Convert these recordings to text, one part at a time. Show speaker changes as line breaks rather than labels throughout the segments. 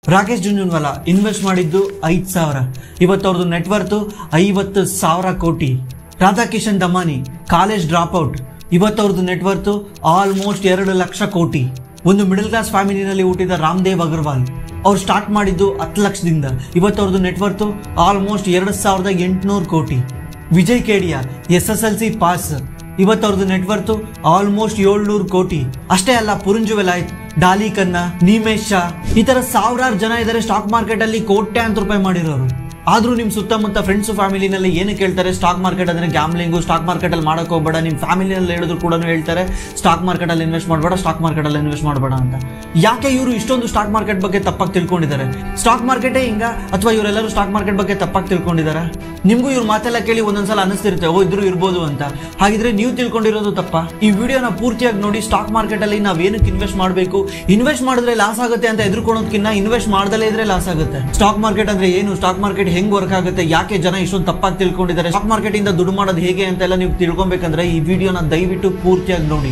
Rakesh Jhunjhunwala invest ಮಾಡಿದ್ದು ಐದ್ ಸಾವಿರ ಇವತ್ತು ಅವ್ರದ್ದು ನೆಟ್ವರ್ತ್ ಐವತ್ತು ಸಾವಿರ ಕೋಟಿ Radhakishan Damani college drop dropout ಇವತ್ತು ಅವ್ರದ್ದು ನೆಟ್ವರ್ತ್ ಆಲ್ಮೋಸ್ಟ್ ಎರಡು ಲಕ್ಷ ಕೋಟಿ ಒಂದು ಮಿಡಲ್ ಕ್ಲಾಸ್ ಫ್ಯಾಮಿಲಿನಲ್ಲಿ ಹುಟ್ಟಿದ ರಾಮದೇವ್ ಅಗರ್ವಾಲ್ ಅವ್ರು ಸ್ಟಾರ್ಟ್ ಮಾಡಿದ್ದು ಹತ್ತು ಲಕ್ಷದಿಂದ ಇವತ್ತು ಅವ್ರದ್ದು ನೆಟ್ವರ್ತ್ ಆಲ್ಮೋಸ್ಟ್ ಎರಡು ಸಾವಿರದ ಎಂಟುನೂರು ಕೋಟಿ Vijay Kedia S S L C pass ಇವತ್ತು ಅವ್ರದ್ದು ನೆಟ್ವರ್ತ್ ಆಲ್ಮೋಸ್ಟ್ ಏಳ್ನೂರು ಕೋಟಿ ಅಷ್ಟೇ ಅಲ್ಲ ಪುರಂಜು ವೆಲಾಯ್ತ್ ಡಾಲಿ ಖನ್ನಾ ನಿಮೇಶ್ ಶಾ ಈ ತರ ಸಾವಿರಾರು ಜನ ಇದ್ದಾರೆ ಸ್ಟಾಕ್ ಮಾರ್ಕೆಟ್ ಅಲ್ಲಿ ಕೋಟ್ಯಾಂತರ ರೂಪಾಯಿ ಮಾಡಿರೋರು ಆದ್ರೂ ನಿಮ್ ಸುತ್ತಮುತ್ತ ಫ್ರೆಂಡ್ಸ್ ಫ್ಯಾಮಿಲಿನಲ್ಲಿ ಏನು ಕೇಳ್ತಾರೆ ಸ್ಟಾಕ್ ಮಾರ್ಕೆಟ್ ಅಂದ್ರೆ ಗ್ಯಾಮ್ಲಿಂಗು ಸ್ಟಾಕ್ ಮಾರ್ಕೆಟ್ ಅಲ್ಲಿ ಮಾಡಕ್ ಹೋಗ್ಬೇಡ ನಿಮ್ ಫ್ಯಾಮಿಲಿಯಲ್ಲಿ ಹೇಳಿದ್ರು ಕೂಡ ಹೇಳ್ತಾರೆ ಸ್ಟಾಕ್ ಮಾರ್ಕೆಟ್ ಅಲ್ಲಿ ಇನ್ವೆಸ್ಟ್ ಮಾಡಬೇಡ ಸ್ಟಾಕ್ ಮಾರ್ಕೆಟ್ ಅಲ್ಲಿ ಇನ್ವೆಸ್ಟ್ ಮಾಡಬೇಡ ಅಂತ ಯಾಕೆ ಇವರು ಇಷ್ಟೊಂದು ಸ್ಟಾಕ್ ಮಾರ್ಕೆಟ್ ಬಗ್ಗೆ ತಪ್ಪಾಗಿ ತಿಳ್ಕೊಂಡಿದ್ದಾರೆ ಸ್ಟಾಕ್ ಮಾರ್ಕೆಟೇ ಹಿಂಗ ಅಥವಾ ಇವರೆಲ್ಲರೂ ಸ್ಟಾಕ್ ಮಾರ್ಕೆಟ್ ಬಗ್ಗೆ ತಪ್ಪಾಗಿ ತಿಳ್ಕೊಂಡಿದ್ದಾರೆ ನಿಮ್ಗೂ ಇವ್ರ ಮಾತೆಲ್ಲ ಕೇಳಿ ಒಂದೊಂದ್ಸಲ ಅನಿಸ್ತಿರುತ್ತೆ ಓ ಇದ್ರು ಇರ್ಬೋದು ಅಂತ ಹಾಗಿದ್ರೆ ನೀವು ತಿಳ್ಕೊಂಡಿರೋದು ತಪ್ಪ ಈ ವಿಡಿಯೋನ ಪೂರ್ತಿಯಾಗಿ ನೋಡಿ ಸ್ಟಾಕ್ ಮಾರ್ಕೆಟ್ ಅಲ್ಲಿ ನಾವ್ ಏನಕ್ಕೆ ಇನ್ವೆಸ್ಟ್ ಮಾಡಬೇಕು ಇನ್ವೆಸ್ಟ್ ಮಾಡಿದ್ರೆ ಲಾಸ್ ಆಗುತ್ತೆ ಅಂತ ಎದುರ್ಕೊಳೋದಕ್ಕಿಂತ ಇನ್ವೆಸ್ಟ್ ಮಾಡ್ದಲೇ ಇದ್ರೆ ಲಾಸ್ ಆಗುತ್ತೆ ಸ್ಟಾಕ್ ಮಾರ್ಕೆಟ್ ಅಂದ್ರೆ ಏನು ಸ್ಟಾಕ್ ಮಾರ್ಕೆಟ್ ಹೆಂಗ್ ವರ್ಕ್ ಆಗುತ್ತೆ ಯಾಕೆ ಜನ ಇಷ್ಟೊಂದು ತಪ್ಪಾಗಿ ತಿಳ್ಕೊಂಡಿದ್ದಾರೆ ಸ್ಟಾಕ್ ಮಾರ್ಕೆಟ್ ಇಂದ ದುಡ್ಡು ಮಾಡೋದು ಹೇಗೆ ಅಂತೆಲ್ಲ ನೀವು ತಿಳ್ಕೊಬೇಕಂದ್ರೆ ಈ ವಿಡಿಯೋನ ದಯವಿಟ್ಟು ಪೂರ್ತಿಯಾಗಿ ನೋಡಿ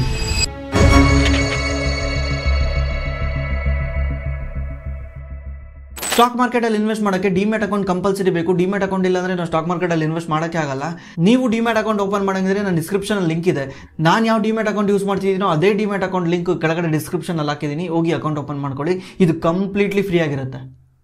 ಸ್ಟಾಕ್ ಮಾರ್ಕೆಟಲ್ಲಿ ಇನ್ವೆಸ್ಟ್ ಮಾಡೋಕ್ಕೆ ಡಿಮ್ಯಾಟ್ ಅಕೌಂಟ್ ಕಂಪಲ್ಸರಿ ಬೇಕು ಡಿಮ್ಯಾಟ್ ಅಕೌಂಟ್ ಇಲ್ಲ ಅಂದ್ರೆ ನಾವು ಸ್ಟಾಕ್ ಮಾರ್ಕೆಟಲ್ಲಿ ಇನ್ವೆಸ್ಟ್ ಮಾಡೋಕ್ಕೆ ಆಗಲ್ಲ ನೀವು ಡಿಮ್ಯಾಟ್ ಅಕೌಂಟ್ ಓಪನ್ ಮಾಡಂಗಿದ್ರೆ ನನ್ನ ಡಿಸ್ಕ್ರಿಪ್ಷನ್ ಲಿಂಕ್ ಇದೆ ನಾನು ಯಾವ ಡಿಮ್ಯಾಟ್ ಅಕೌಂಟ್ ಯೂಸ್ ಮಾಡ್ತಿದ್ದೀನೋ ಅದೇ ಡಿಮ್ಯಾಟ್ ಅಕೌಂಟ್ ಲಿಂಕ್ ಕೆಳಗಡೆ ಡಿಸ್ಕ್ರಿಪ್ಷನ್ ಅಲ್ಲಿ ಹಾಕಿದ್ದೀನಿ ಹೋಗಿ ಅಕೌಂಟ್ ಓಪನ್ ಮಾಡ್ಕೊಳ್ಳಿ ಇದು ಕಂಪ್ಲೀಟ್ಲಿ ಫ್ರೀ ಆಗಿರುತ್ತೆ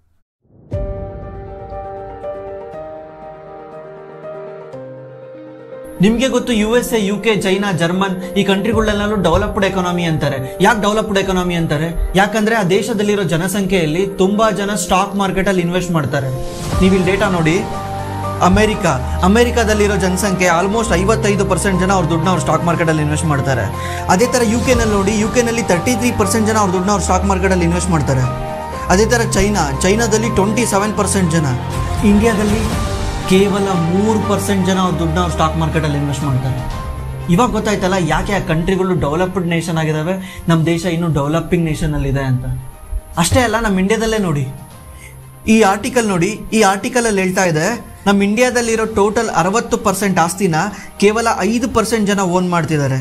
ನಿಮಗೆ ಗೊತ್ತು U S A U K China German ಈ ಕಂಟ್ರಿಗಳೆಲ್ಲೂ ಡೆವಲಪ್ಡ್ ಎಕಾನಮಿ ಅಂತಾರೆ ಯಾಕೆ ಡೆವಲಪ್ಡ್ ಎಕಾನಮಿ ಅಂತಾರೆ ಯಾಕಂದ್ರೆ ಆ ದೇಶದಲ್ಲಿರೋ ಜನಸಂಖ್ಯೆಯಲ್ಲಿ ತುಂಬಾ ಜನ ಸ್ಟಾಕ್ ಮಾರ್ಕೆಟ್ ಅಲ್ಲಿ ಇನ್ವೆಸ್ಟ್ ಮಾಡ್ತಾರೆ ನೀವು ಇಲ್ಲಿ ಡೇಟಾ ನೋಡಿ ಅಮೆರಿಕ ಅಮೆರಿಕಾದಲ್ಲಿರೋ ಜನಸಂಖ್ಯೆ ಆಲ್ಮೋಸ್ಟ್ ಐವತ್ತೈದು ಪರ್ಸೆಂಟ್ ಜನ ಅವ್ರ ದುಡ್ಡನ್ನ ಅವ್ರು ಸ್ಟಾಕ್ ಮಾರ್ಕೆಟಲ್ಲಿ ಇನ್ವೆಸ್ಟ್ ಮಾಡ್ತಾರೆ ಅದೇ ಥರ ಯು ಕೆನಲ್ಲಿ ನೋಡಿ ಯು ಕೆನಲ್ಲಿ ತರ್ಟಿ ತ್ರೀ ಪರ್ಸೆಂಟ್ ಜನ ಅವ್ರ ದುಡ್ಡನ್ನ ಅವ್ರು ಸ್ಟಾಕ್ ಮಾರ್ಕೆಟಲ್ಲಿ ಇನ್ವೆಸ್ಟ್ ಮಾಡ್ತಾರೆ ಅದೇ ಥರ ಚೈನಾ ಚೈನಾದಲ್ಲಿ ಟ್ವೆಂಟಿ ಸೆವೆನ್ ಪರ್ಸೆಂಟ್ ಜನ ಇಂಡಿಯಾದಲ್ಲಿ ಕೇವಲ ಮೂರು ಪರ್ಸೆಂಟ್ ಜನ ಅವ್ರ ದುಡ್ಡನ್ನ ಅವ್ರು ಸ್ಟಾಕ್ ಮಾರ್ಕೆಟಲ್ಲಿ ಇನ್ವೆಸ್ಟ್ ಮಾಡ್ತಾರೆ ಇವಾಗ ಗೊತ್ತಾಯ್ತಲ್ಲ ಯಾಕೆ ಆ ಕಂಟ್ರಿಗಳು ಡೆವಲಪ್ಡ್ ನೇಷನ್ ಆಗಿದಾವೆ ನಮ್ಮ ದೇಶ ಇನ್ನೂ ಡೆವಲಪಿಂಗ್ ನೇಷನಲ್ಲಿದೆ ಅಂತ ಅಷ್ಟೇ ಅಲ್ಲ ನಮ್ಮ ಇಂಡಿಯಾದಲ್ಲೇ ನೋಡಿ ಈ ಆರ್ಟಿಕಲ್ ನೋಡಿ ಈ ಆರ್ಟಿಕಲ್ ಅಲ್ಲಿ ಹೇಳ್ತಾ ಇದೆ ನಮ್ಮ ಇಂಡಿಯಾದಲ್ಲಿರೋ ಟೋಟಲ್ ಅರವತ್ತು ಪರ್ಸೆಂಟ್ ಆಸ್ತಿನ ಕೇವಲ ಐದು ಪರ್ಸೆಂಟ್ ಜನ ಓನ್ ಮಾಡ್ತಿದ್ದಾರೆ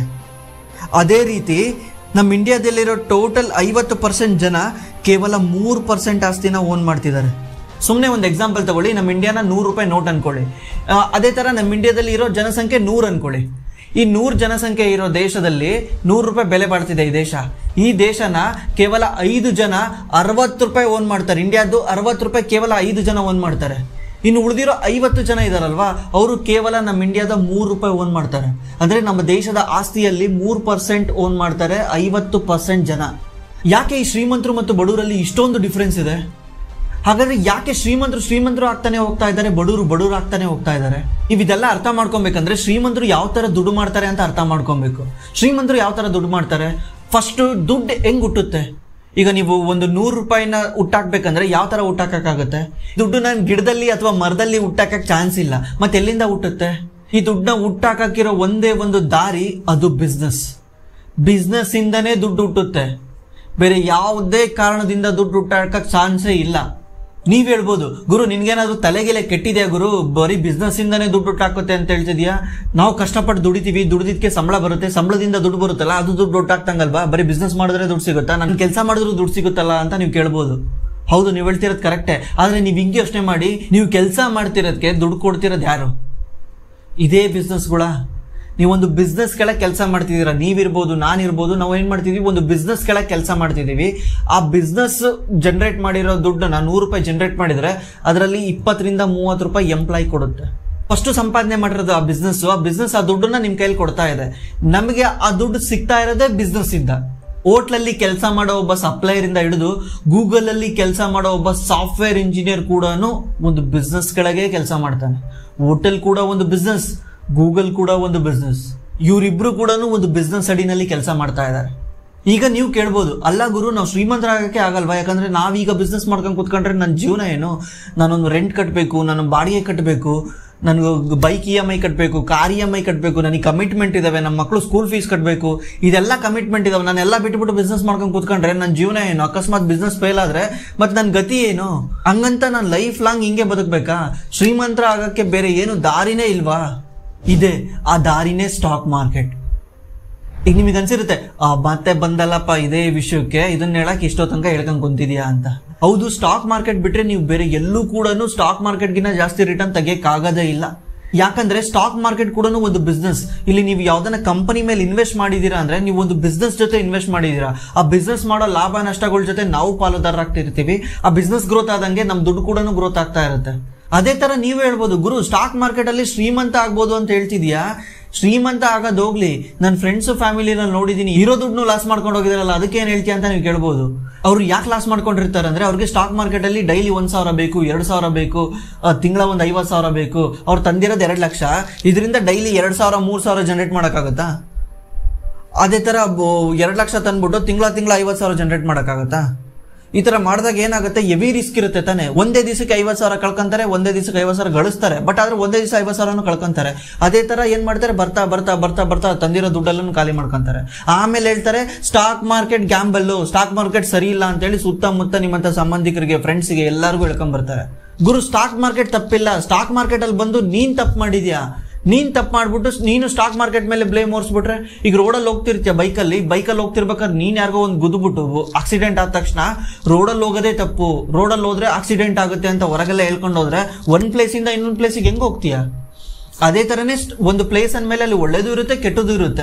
ಅದೇ ರೀತಿ ನಮ್ಮ ಇಂಡಿಯಾದಲ್ಲಿರೋ ಟೋಟಲ್ ಐವತ್ತು ಪರ್ಸೆಂಟ್ ಜನ ಕೇವಲ ಮೂರು ಪರ್ಸೆಂಟ್ ಆಸ್ತಿನ ಓನ್ ಮಾಡ್ತಿದ್ದಾರೆ ಸುಮ್ಮನೆ ಒಂದು ಎಕ್ಸಾಂಪಲ್ ತಗೊಳ್ಳಿ ನಮ್ಮ ಇಂಡಿಯಾನ ನೂರು ರೂಪಾಯಿ ನೋಟ್ ಅನ್ಕೊಳ್ಳಿ ಆ, ಅದೇ ಥರ ನಮ್ಮ ಇಂಡಿಯಾದಲ್ಲಿ ಇರೋ ಜನಸಂಖ್ಯೆ ನೂರು ಅನ್ಕೊಳ್ಳಿ ಈ ನೂರು ಜನಸಂಖ್ಯೆ ಇರೋ ದೇಶದಲ್ಲಿ ನೂರು ರೂಪಾಯಿ ಬೆಲೆ ಬಾಳ್ತಿದೆ ಈ ದೇಶ ಈ ದೇಶನ ಕೇವಲ ಐದು ಜನ ಅರವತ್ತು ರೂಪಾಯಿ ಓನ್ ಮಾಡ್ತಾರೆ ಇಂಡಿಯಾದ್ದು ಅರವತ್ತು ರೂಪಾಯಿ ಕೇವಲ ಐದು ಜನ ಓನ್ ಮಾಡ್ತಾರೆ ಇನ್ನು ಉಳಿದಿರೋ ಐವತ್ತು ಜನ ಇದಾರಲ್ವಾ ಅವರು ಕೇವಲ ನಮ್ಮ ಇಂಡಿಯಾದ ಮೂರು ರೂಪಾಯಿ ಓನ್ ಮಾಡ್ತಾರೆ ಅಂದ್ರೆ ನಮ್ಮ ದೇಶದ ಆಸ್ತಿಯಲ್ಲಿ ಮೂರು ಪರ್ಸೆಂಟ್ ಓನ್ ಮಾಡ್ತಾರೆ ಐವತ್ತು ಪರ್ಸೆಂಟ್ ಜನ ಯಾಕೆ ಈ ಶ್ರೀಮಂತರು ಮತ್ತು ಬಡವರಲ್ಲಿ ಇಷ್ಟೊಂದು ಡಿಫ್ರೆನ್ಸ್ ಇದೆ ಹಾಗಾದ್ರೆ ಯಾಕೆ ಶ್ರೀಮಂತರು ಶ್ರೀಮಂತರು ಆಗ್ತಾನೆ ಹೋಗ್ತಾ ಇದ್ದಾರೆ ಬಡವರು ಬಡವರು ಆಗ್ತಾನೆ ಹೋಗ್ತಾ ಇದ್ದಾರೆ ನೀವು ಇದೆಲ್ಲ ಅರ್ಥ ಮಾಡ್ಕೊಬೇಕಂದ್ರೆ ಶ್ರೀಮಂತರು ಯಾವ ತರ ದುಡ್ಡು ಮಾಡ್ತಾರೆ ಅಂತ ಅರ್ಥ ಮಾಡ್ಕೊಬೇಕು ಶ್ರೀಮಂತರು ಯಾವ ತರ ದುಡ್ಡು ಮಾಡ್ತಾರೆ ಫಸ್ಟ್ ದುಡ್ಡು ಹೆಂಗ್ ಹುಟ್ಟುತ್ತೆ ಈಗ ನೀವು ಒಂದು ನೂರು ರೂಪಾಯಿನ ಹುಟ್ಟಾಕ್ಬೇಕಂದ್ರೆ ಯಾವ ತರ ಹುಟ್ಟಾಕಕ್ಕಾಗುತ್ತೆ ದುಡ್ಡು ನಾನು ಗಿಡದಲ್ಲಿ ಅಥವಾ ಮರದಲ್ಲಿ ಹುಟ್ಟಾಕಕ್ ಚಾನ್ಸ್ ಇಲ್ಲ ಮತ್ತೆ ಎಲ್ಲಿಂದ ಹುಟ್ಟುತ್ತೆ ಈ ದುಡ್ಡನ್ನ ಹುಟ್ಟಾಕಿರೋ ಒಂದೇ ಒಂದು ದಾರಿ ಅದು ಬಿಸ್ನೆಸ್ ಬಿಸ್ನೆಸ್ ಇಂದನೇ ದುಡ್ಡು ಹುಟ್ಟುತ್ತೆ ಬೇರೆ ಯಾವುದೇ ಕಾರಣದಿಂದ ದುಡ್ಡು ಹುಟ್ಟಾಕಕ್ ಚಾನ್ಸೇ ಇಲ್ಲ ನೀವ್ ಹೇಳ್ಬೋದು ಗುರು ನಿನ್ಗೇನಾದ್ರೂ ತಲೆಗೆಲೆ ಕೆಟ್ಟಿದೆಯಾ ಗುರು ಬರೀ ಬಿಸ್ನೆಸ್ ಇಂದಾನೇ ದುಡ್ಡು ಹುಟ್ಟಾಕುತ್ತೆ ಅಂತ ಹೇಳ್ತಿದ್ಯಾ ನಾವು ಕಷ್ಟಪಟ್ಟು ದುಡಿತೀವಿ ದುಡಿದಿದ್ಕೆ ಸಂಬಳ ಬರುತ್ತೆ ಸಂಬಳದಿಂದ ದುಡ್ಡು ಬರುತ್ತಲ್ಲ ಅದು ದುಡ್ಡು ಹುಟ್ಟಾಕ್ತಂಗಲ್ವಾ ಬರೀ ಬಿಸ್ನೆಸ್ ಮಾಡಿದ್ರೆ ದುಡ್ಡು ಸಿಗುತ್ತಾ ನನ್ ಕೆಲಸ ಮಾಡಿದ್ರು ದುಡ್ಡು ಸಿಗುತ್ತಲ್ಲ ಅಂತ ನೀವು ಕೇಳ್ಬೋದು ಹೌದು ನೀವು ಹೇಳ್ತಿರೋದು ಕರೆಕ್ಟೇ ಆದ್ರೆ ನೀವು ಹಿಂಗೆ ಯೋಚನೆ ಮಾಡಿ ನೀವು ಕೆಲಸ ಮಾಡ್ತಿರೋದಕ್ಕೆ ದುಡ್ಡು ಕೊಡ್ತಿರೋದು ಯಾರು ಇದೇ ಬಿಸ್ನೆಸ್ಗಳ ನೀವೊಂದು ಬಿಸ್ನೆಸ್ ಕೆಳಗೆ ಕೆಲಸ ಮಾಡ್ತಿದ್ದೀರಾ ನೀವಿರ್ಬೋದು ನಾನಿರ್ಬೋದು ನಾವು ಏನು ಮಾಡ್ತಿದೀವಿ ಒಂದು ಬಿಸ್ನೆಸ್ ಕೆಳಗೆ ಕೆಲಸ ಮಾಡ್ತಿದ್ದೀವಿ ಆ ಬಿಸ್ನೆಸ್ ಜನರೇಟ್ ಮಾಡಿರೋ ದುಡ್ಡನ್ನ ನೂರು ರೂಪಾಯಿ ಜನರೇಟ್ ಮಾಡಿದ್ರೆ ಅದರಲ್ಲಿ ಇಪ್ಪತ್ತರಿಂದ ಮೂವತ್ತು ರೂಪಾಯಿ ಎಂಪ್ಲಾಯ್ ಕೊಡುತ್ತೆ ಫಸ್ಟ್ ಸಂಪಾದನೆ ಮಾಡಿರೋದು ಆ ಬಿಸ್ನೆಸ್ ಆ ಬಿಸ್ನೆಸ್ ಆ ದುಡ್ಡನ್ನ ನಿಮ್ಮ ಕೈಲಿ ಕೊಡ್ತಾ ಇದೆ ನಮಗೆ ಆ ದುಡ್ಡು ಸಿಗ್ತಾ ಇರೋದೇ ಬಿಸ್ನೆಸ್ ಇಂದ ಹೋಟ್ಲಲ್ಲಿ ಕೆಲಸ ಮಾಡೋ ಒಬ್ಬ ಸಪ್ಲೈಯರ್ ಇಂದ ಹಿಡಿದು ಗೂಗಲ್ ಅಲ್ಲಿ ಕೆಲಸ ಮಾಡೋ ಒಬ್ಬ ಸಾಫ್ಟ್ವೇರ್ ಇಂಜಿನಿಯರ್ ಕೂಡ ಒಂದು ಬಿಸ್ನೆಸ್ ಕೆಳಗೆ ಕೆಲಸ ಮಾಡ್ತಾನೆ ಹೋಟೆಲ್ ಕೂಡ ಒಂದು ಬಿಸ್ನೆಸ್ ಗೂಗಲ್ ಕೂಡ ಒಂದು ಬಿಸ್ನೆಸ್ ಇವರಿಬ್ರು ಕೂಡ ಒಂದು ಬಿಸ್ನೆಸ್ ಅಡಿನಲ್ಲಿ ಕೆಲಸ ಮಾಡ್ತಾ ಇದ್ದಾರೆ ಈಗ ನೀವು ಕೇಳ್ಬೋದು ಅಲ್ಲ ಗುರು ನಾವು ಶ್ರೀಮಂತರಾಗಕ್ಕೆ ಆಗಲ್ವಾ ಯಾಕಂದ್ರೆ ನಾವೀಗ ಬಿಸ್ನೆಸ್ ಮಾಡ್ಕೊಂಡು ಕೂತ್ಕೊಂಡ್ರೆ ನನ್ನ ಜೀವನ ಏನು ನಾನೊಂದು ರೆಂಟ್ ಕಟ್ಟಬೇಕು ನಾನು ಬಾಡಿಗೆ ಕಟ್ಟಬೇಕು ನನಗೆ ಬೈಕ್ ಇ ಎಮ್ ಐ ಕಟ್ಟಬೇಕು ಕಾರ್ ಇ ಎಮ್ ಐ ಕಟ್ಟಬೇಕು ನನಗೆ ಕಮಿಟ್ಮೆಂಟ್ ಇದಾವೆ ನಮ್ಮ ಮಕ್ಕಳು ಸ್ಕೂಲ್ ಫೀಸ್ ಕಟ್ಟಬೇಕು ಇದೆಲ್ಲ ಕಮಿಟ್ಮೆಂಟ್ ಇದಾವೆ ನಾನೆಲ್ಲ ಬಿಟ್ಬಿಟ್ಟು ಬಿಸ್ನೆಸ್ ಮಾಡ್ಕೊಂಡು ಕೂತ್ಕೊಂಡ್ರೆ ನನ್ನ ಜೀವನ ಏನು ಅಕಸ್ಮಾತ್ ಬಿಸ್ನೆಸ್ ಫೇಲ್ ಆದ್ರೆ ಮತ್ತೆ ನನ್ನ ಗತಿ ಏನು ಹಂಗಂತ ನಾನು ಲೈಫ್ ಲಾಂಗ್ ಹಿಂಗೆ ಬದುಕಬೇಕಾ ಶ್ರೀಮಂತರ ಆಗಕ್ಕೆ ಬೇರೆ ಏನು ದಾರಿನೇ ಇಲ್ವಾ ಇದೆ ಆ ದಾರಿನೇ ಸ್ಟಾಕ್ ಮಾರ್ಕೆಟ್ ಈಗ ನಿಮಗೆ ಅನ್ಸಿರುತ್ತೆ ಆ ಮತ್ತೆ ಬಂದಲ್ಲಪ್ಪ ಇದೇ ವಿಷಯಕ್ಕೆ ಇದನ್ನ ಹೇಳಕ್ ಇಷ್ಟೋ ತನಕ ಹೇಳ್ಕೊಂಡ್ ಕುಂತಿದ್ಯಾ ಅಂತ ಹೌದು ಸ್ಟಾಕ್ ಮಾರ್ಕೆಟ್ ಬಿಟ್ರೆ ನೀವು ಬೇರೆ ಎಲ್ಲೂ ಕೂಡ ಸ್ಟಾಕ್ ಮಾರ್ಕೆಟ್ಗಿಂತ ಜಾಸ್ತಿ ರಿಟರ್ನ್ ತೆಗಿಯಕ್ಕಾಗದೇ ಇಲ್ಲ ಯಾಕಂದ್ರೆ ಸ್ಟಾಕ್ ಮಾರ್ಕೆಟ್ ಕೂಡ ಒಂದು ಬಿಸ್ನೆಸ್ ಇಲ್ಲಿ ನೀವು ಯಾವ್ದನ್ನ ಕಂಪನಿ ಮೇಲೆ ಇನ್ವೆಸ್ಟ್ ಮಾಡಿದೀರಾ ಅಂದ್ರೆ ನೀವು ಒಂದು ಬಿಸ್ನೆಸ್ ಜೊತೆ ಇನ್ವೆಸ್ಟ್ ಮಾಡಿದೀರಾ ಆ ಬಿಸ್ನೆಸ್ ಮಾಡೋ ಲಾಭ ನಷ್ಟಗಳ ಜೊತೆ ನಾವು ಪಾಲುದಾರರಾಗ್ತಿರ್ತೀವಿ ಆ ಬಿಸ್ನೆಸ್ ಗ್ರೋತ್ ಆದಂಗೆ ನಮ್ ದುಡ್ಡು ಕೂಡ ಗ್ರೋತ್ ಆಗ್ತಾ ಇರುತ್ತೆ ಅದೇ ತರ ನೀವು ಹೇಳ್ಬೋದು ಗುರು ಸ್ಟಾಕ್ ಮಾರ್ಕೆಟ್ ಅಲ್ಲಿ ಶ್ರೀಮಂತ ಆಗ್ಬೋದು ಅಂತ ಹೇಳ್ತಿದ್ಯಾ ಶ್ರೀಮಂತ ಆಗೋದು ಹೋಗ್ಲಿ ನನ್ನ ಫ್ರೆಂಡ್ಸ್ ಫ್ಯಾಮಿಲಿನ ನೋಡಿದೀನಿ ಇರೋ ದುಡ್ಡು ಲಾಸ್ ಮಾಡ್ಕೊಂಡು ಹೋಗಿದಾರಲ್ಲ ಅದಕ್ಕೆ ಏನ್ ಹೇಳ್ತೀಯ ಅಂತ ನೀವು ಕೇಳ್ಬೋದು ಅವ್ರು ಯಾಕೆ ಲಾಸ್ ಮಾಡ್ಕೊಂಡಿರ್ತಾರೆ ಅಂದ್ರೆ ಅವ್ರಿಗೆ ಸ್ಟಾಕ್ ಮಾರ್ಕೆಟ್ ಅಲ್ಲಿ ಡೈಲಿ ಒಂದ್ ಸಾವಿರ ಬೇಕು ಎರಡು ಸಾವಿರ ಬೇಕು ತಿಂಗಳ ಒಂದ್ ಐವತ್ ಸಾವಿರ ಬೇಕು ಅವ್ರು ತಂದಿರೋದು ಎರಡು ಲಕ್ಷ ಇದರಿಂದ ಡೈಲಿ ಎರಡ್ ಸಾವಿರ ಮೂರ್ ಸಾವಿರ ಜನರೇಟ್ ಮಾಡಕ್ಕಾಗತ್ತಾ ಅದೇ ತರ ಎರಡು ಲಕ್ಷ ತಂದ್ಬಿಟ್ಟು ತಿಂಗಳ ತಿಂಗಳ ಐವತ್ ಸಾವಿರ ಜನರೇಟ್ ಮಾಡಕ್ಕಾಗತ್ತಾ ಈ ತರ ಮಾಡಿದಾಗ ಏನಾಗುತ್ತೆ ಹೆವಿ ರಿಸ್ಕ್ ಇರುತ್ತೆ ತಾನೆ ಒಂದೇ ದಿವಸಕ್ಕೆ ಐವತ್ ಸಾವಿರ ಕಳ್ಕೊಂತಾರೆ ಒಂದೇ ದಿವಸಕ್ಕೆ ಐವತ್ ಸಾವಿರ ಗಳಿಸ್ತಾರೆ ಬಟ್ ಆದ್ರೆ ಒಂದೇ ದಿವಸ ಐವತ್ ಸಾವಿರನು ಕಳ್ಕೊಂತಾರೆ ಅದೇ ತರ ಏನ್ ಮಾಡ್ತಾರೆ ಬರ್ತಾ ಬರ್ತಾ ಬರ್ತಾ ಬರ್ತಾ ತಂದಿರೋ ದುಡ್ಡೆಲ್ಲೂ ಖಾಲಿ ಮಾಡ್ಕೊಂತಾರೆ ಆಮೇಲೆ ಹೇಳ್ತಾರೆ stock market gamble stock market ಸರಿ ಇಲ್ಲ ಅಂತೇಳಿ ಸುತ್ತಮುತ್ತ ನಿಮ್ಮಂತ ಸಂಬಂಧಿಕರಿಗೆ ಫ್ರೆಂಡ್ಸ್ಗೆ ಎಲ್ಲರಿಗೂ ಹೇಳ್ಕೊಂಡ್ ಬರ್ತಾರೆ ಗುರು ಸ್ಟಾಕ್ ಮಾರ್ಕೆಟ್ ತಪ್ಪಿಲ್ಲ ಸ್ಟಾಕ್ ಮಾರ್ಕೆಟ್ ಅಲ್ಲಿ ಬಂದು ನೀನ್ ತಪ್ಪು ಮಾಡಿದ್ಯಾ ನೀನ್ ತಪ್ಪು ಮಾಡ್ಬಿಟ್ಟು ನೀನು ಸ್ಟಾಕ್ ಮಾರ್ಕೆಟ್ ಮೇಲೆ ಬ್ಲೇಮ್ ಓಡಿಸ್ಬಿಟ್ರೆ ಈಗ ರೋಡಲ್ಲಿ ಹೋಗ್ತಿರ್ತೀಯ ಬೈಕಲ್ಲಿ ಬೈಕಲ್ಲಿ ಹೋಗ್ತಿರ್ಬೇಕಾದ್ರೆ ನೀನ್ ಯಾರಿಗೋ ಒಂದು ಗುದ್ದುಬಿಟ್ಟು ಆಕ್ಸಿಡೆಂಟ್ ಆದ ತಕ್ಷಣ ರೋಡಲ್ಲಿ ಹೋಗೋದೇ ತಪ್ಪು ರೋಡಲ್ಲಿ ಹೋದ್ರೆ ಆಕ್ಸಿಡೆಂಟ್ ಆಗುತ್ತೆ ಅಂತ ಹೊರಗೆಲ್ಲ ಹೇಳ್ಕೊಂಡು ಹೋದ್ರೆ ಒಂದ್ ಪ್ಲೇಸ್ ಇಂದ ಇನ್ನೊಂದ್ ಪ್ಲೇಸಿಗೆ ಹೆಂಗ್ ಹೋಗ್ತೀಯ ಅದೇ ತರನೇ ಸ್ಟ್- ಒಂದು ಪ್ಲೇಸ್ ಅಂದ್ಮೇಲೆ ಅಲ್ಲಿ ಒಳ್ಳೇದು ಇರುತ್ತೆ ಕೆಟ್ಟದ್ದು ಇರುತ್ತೆ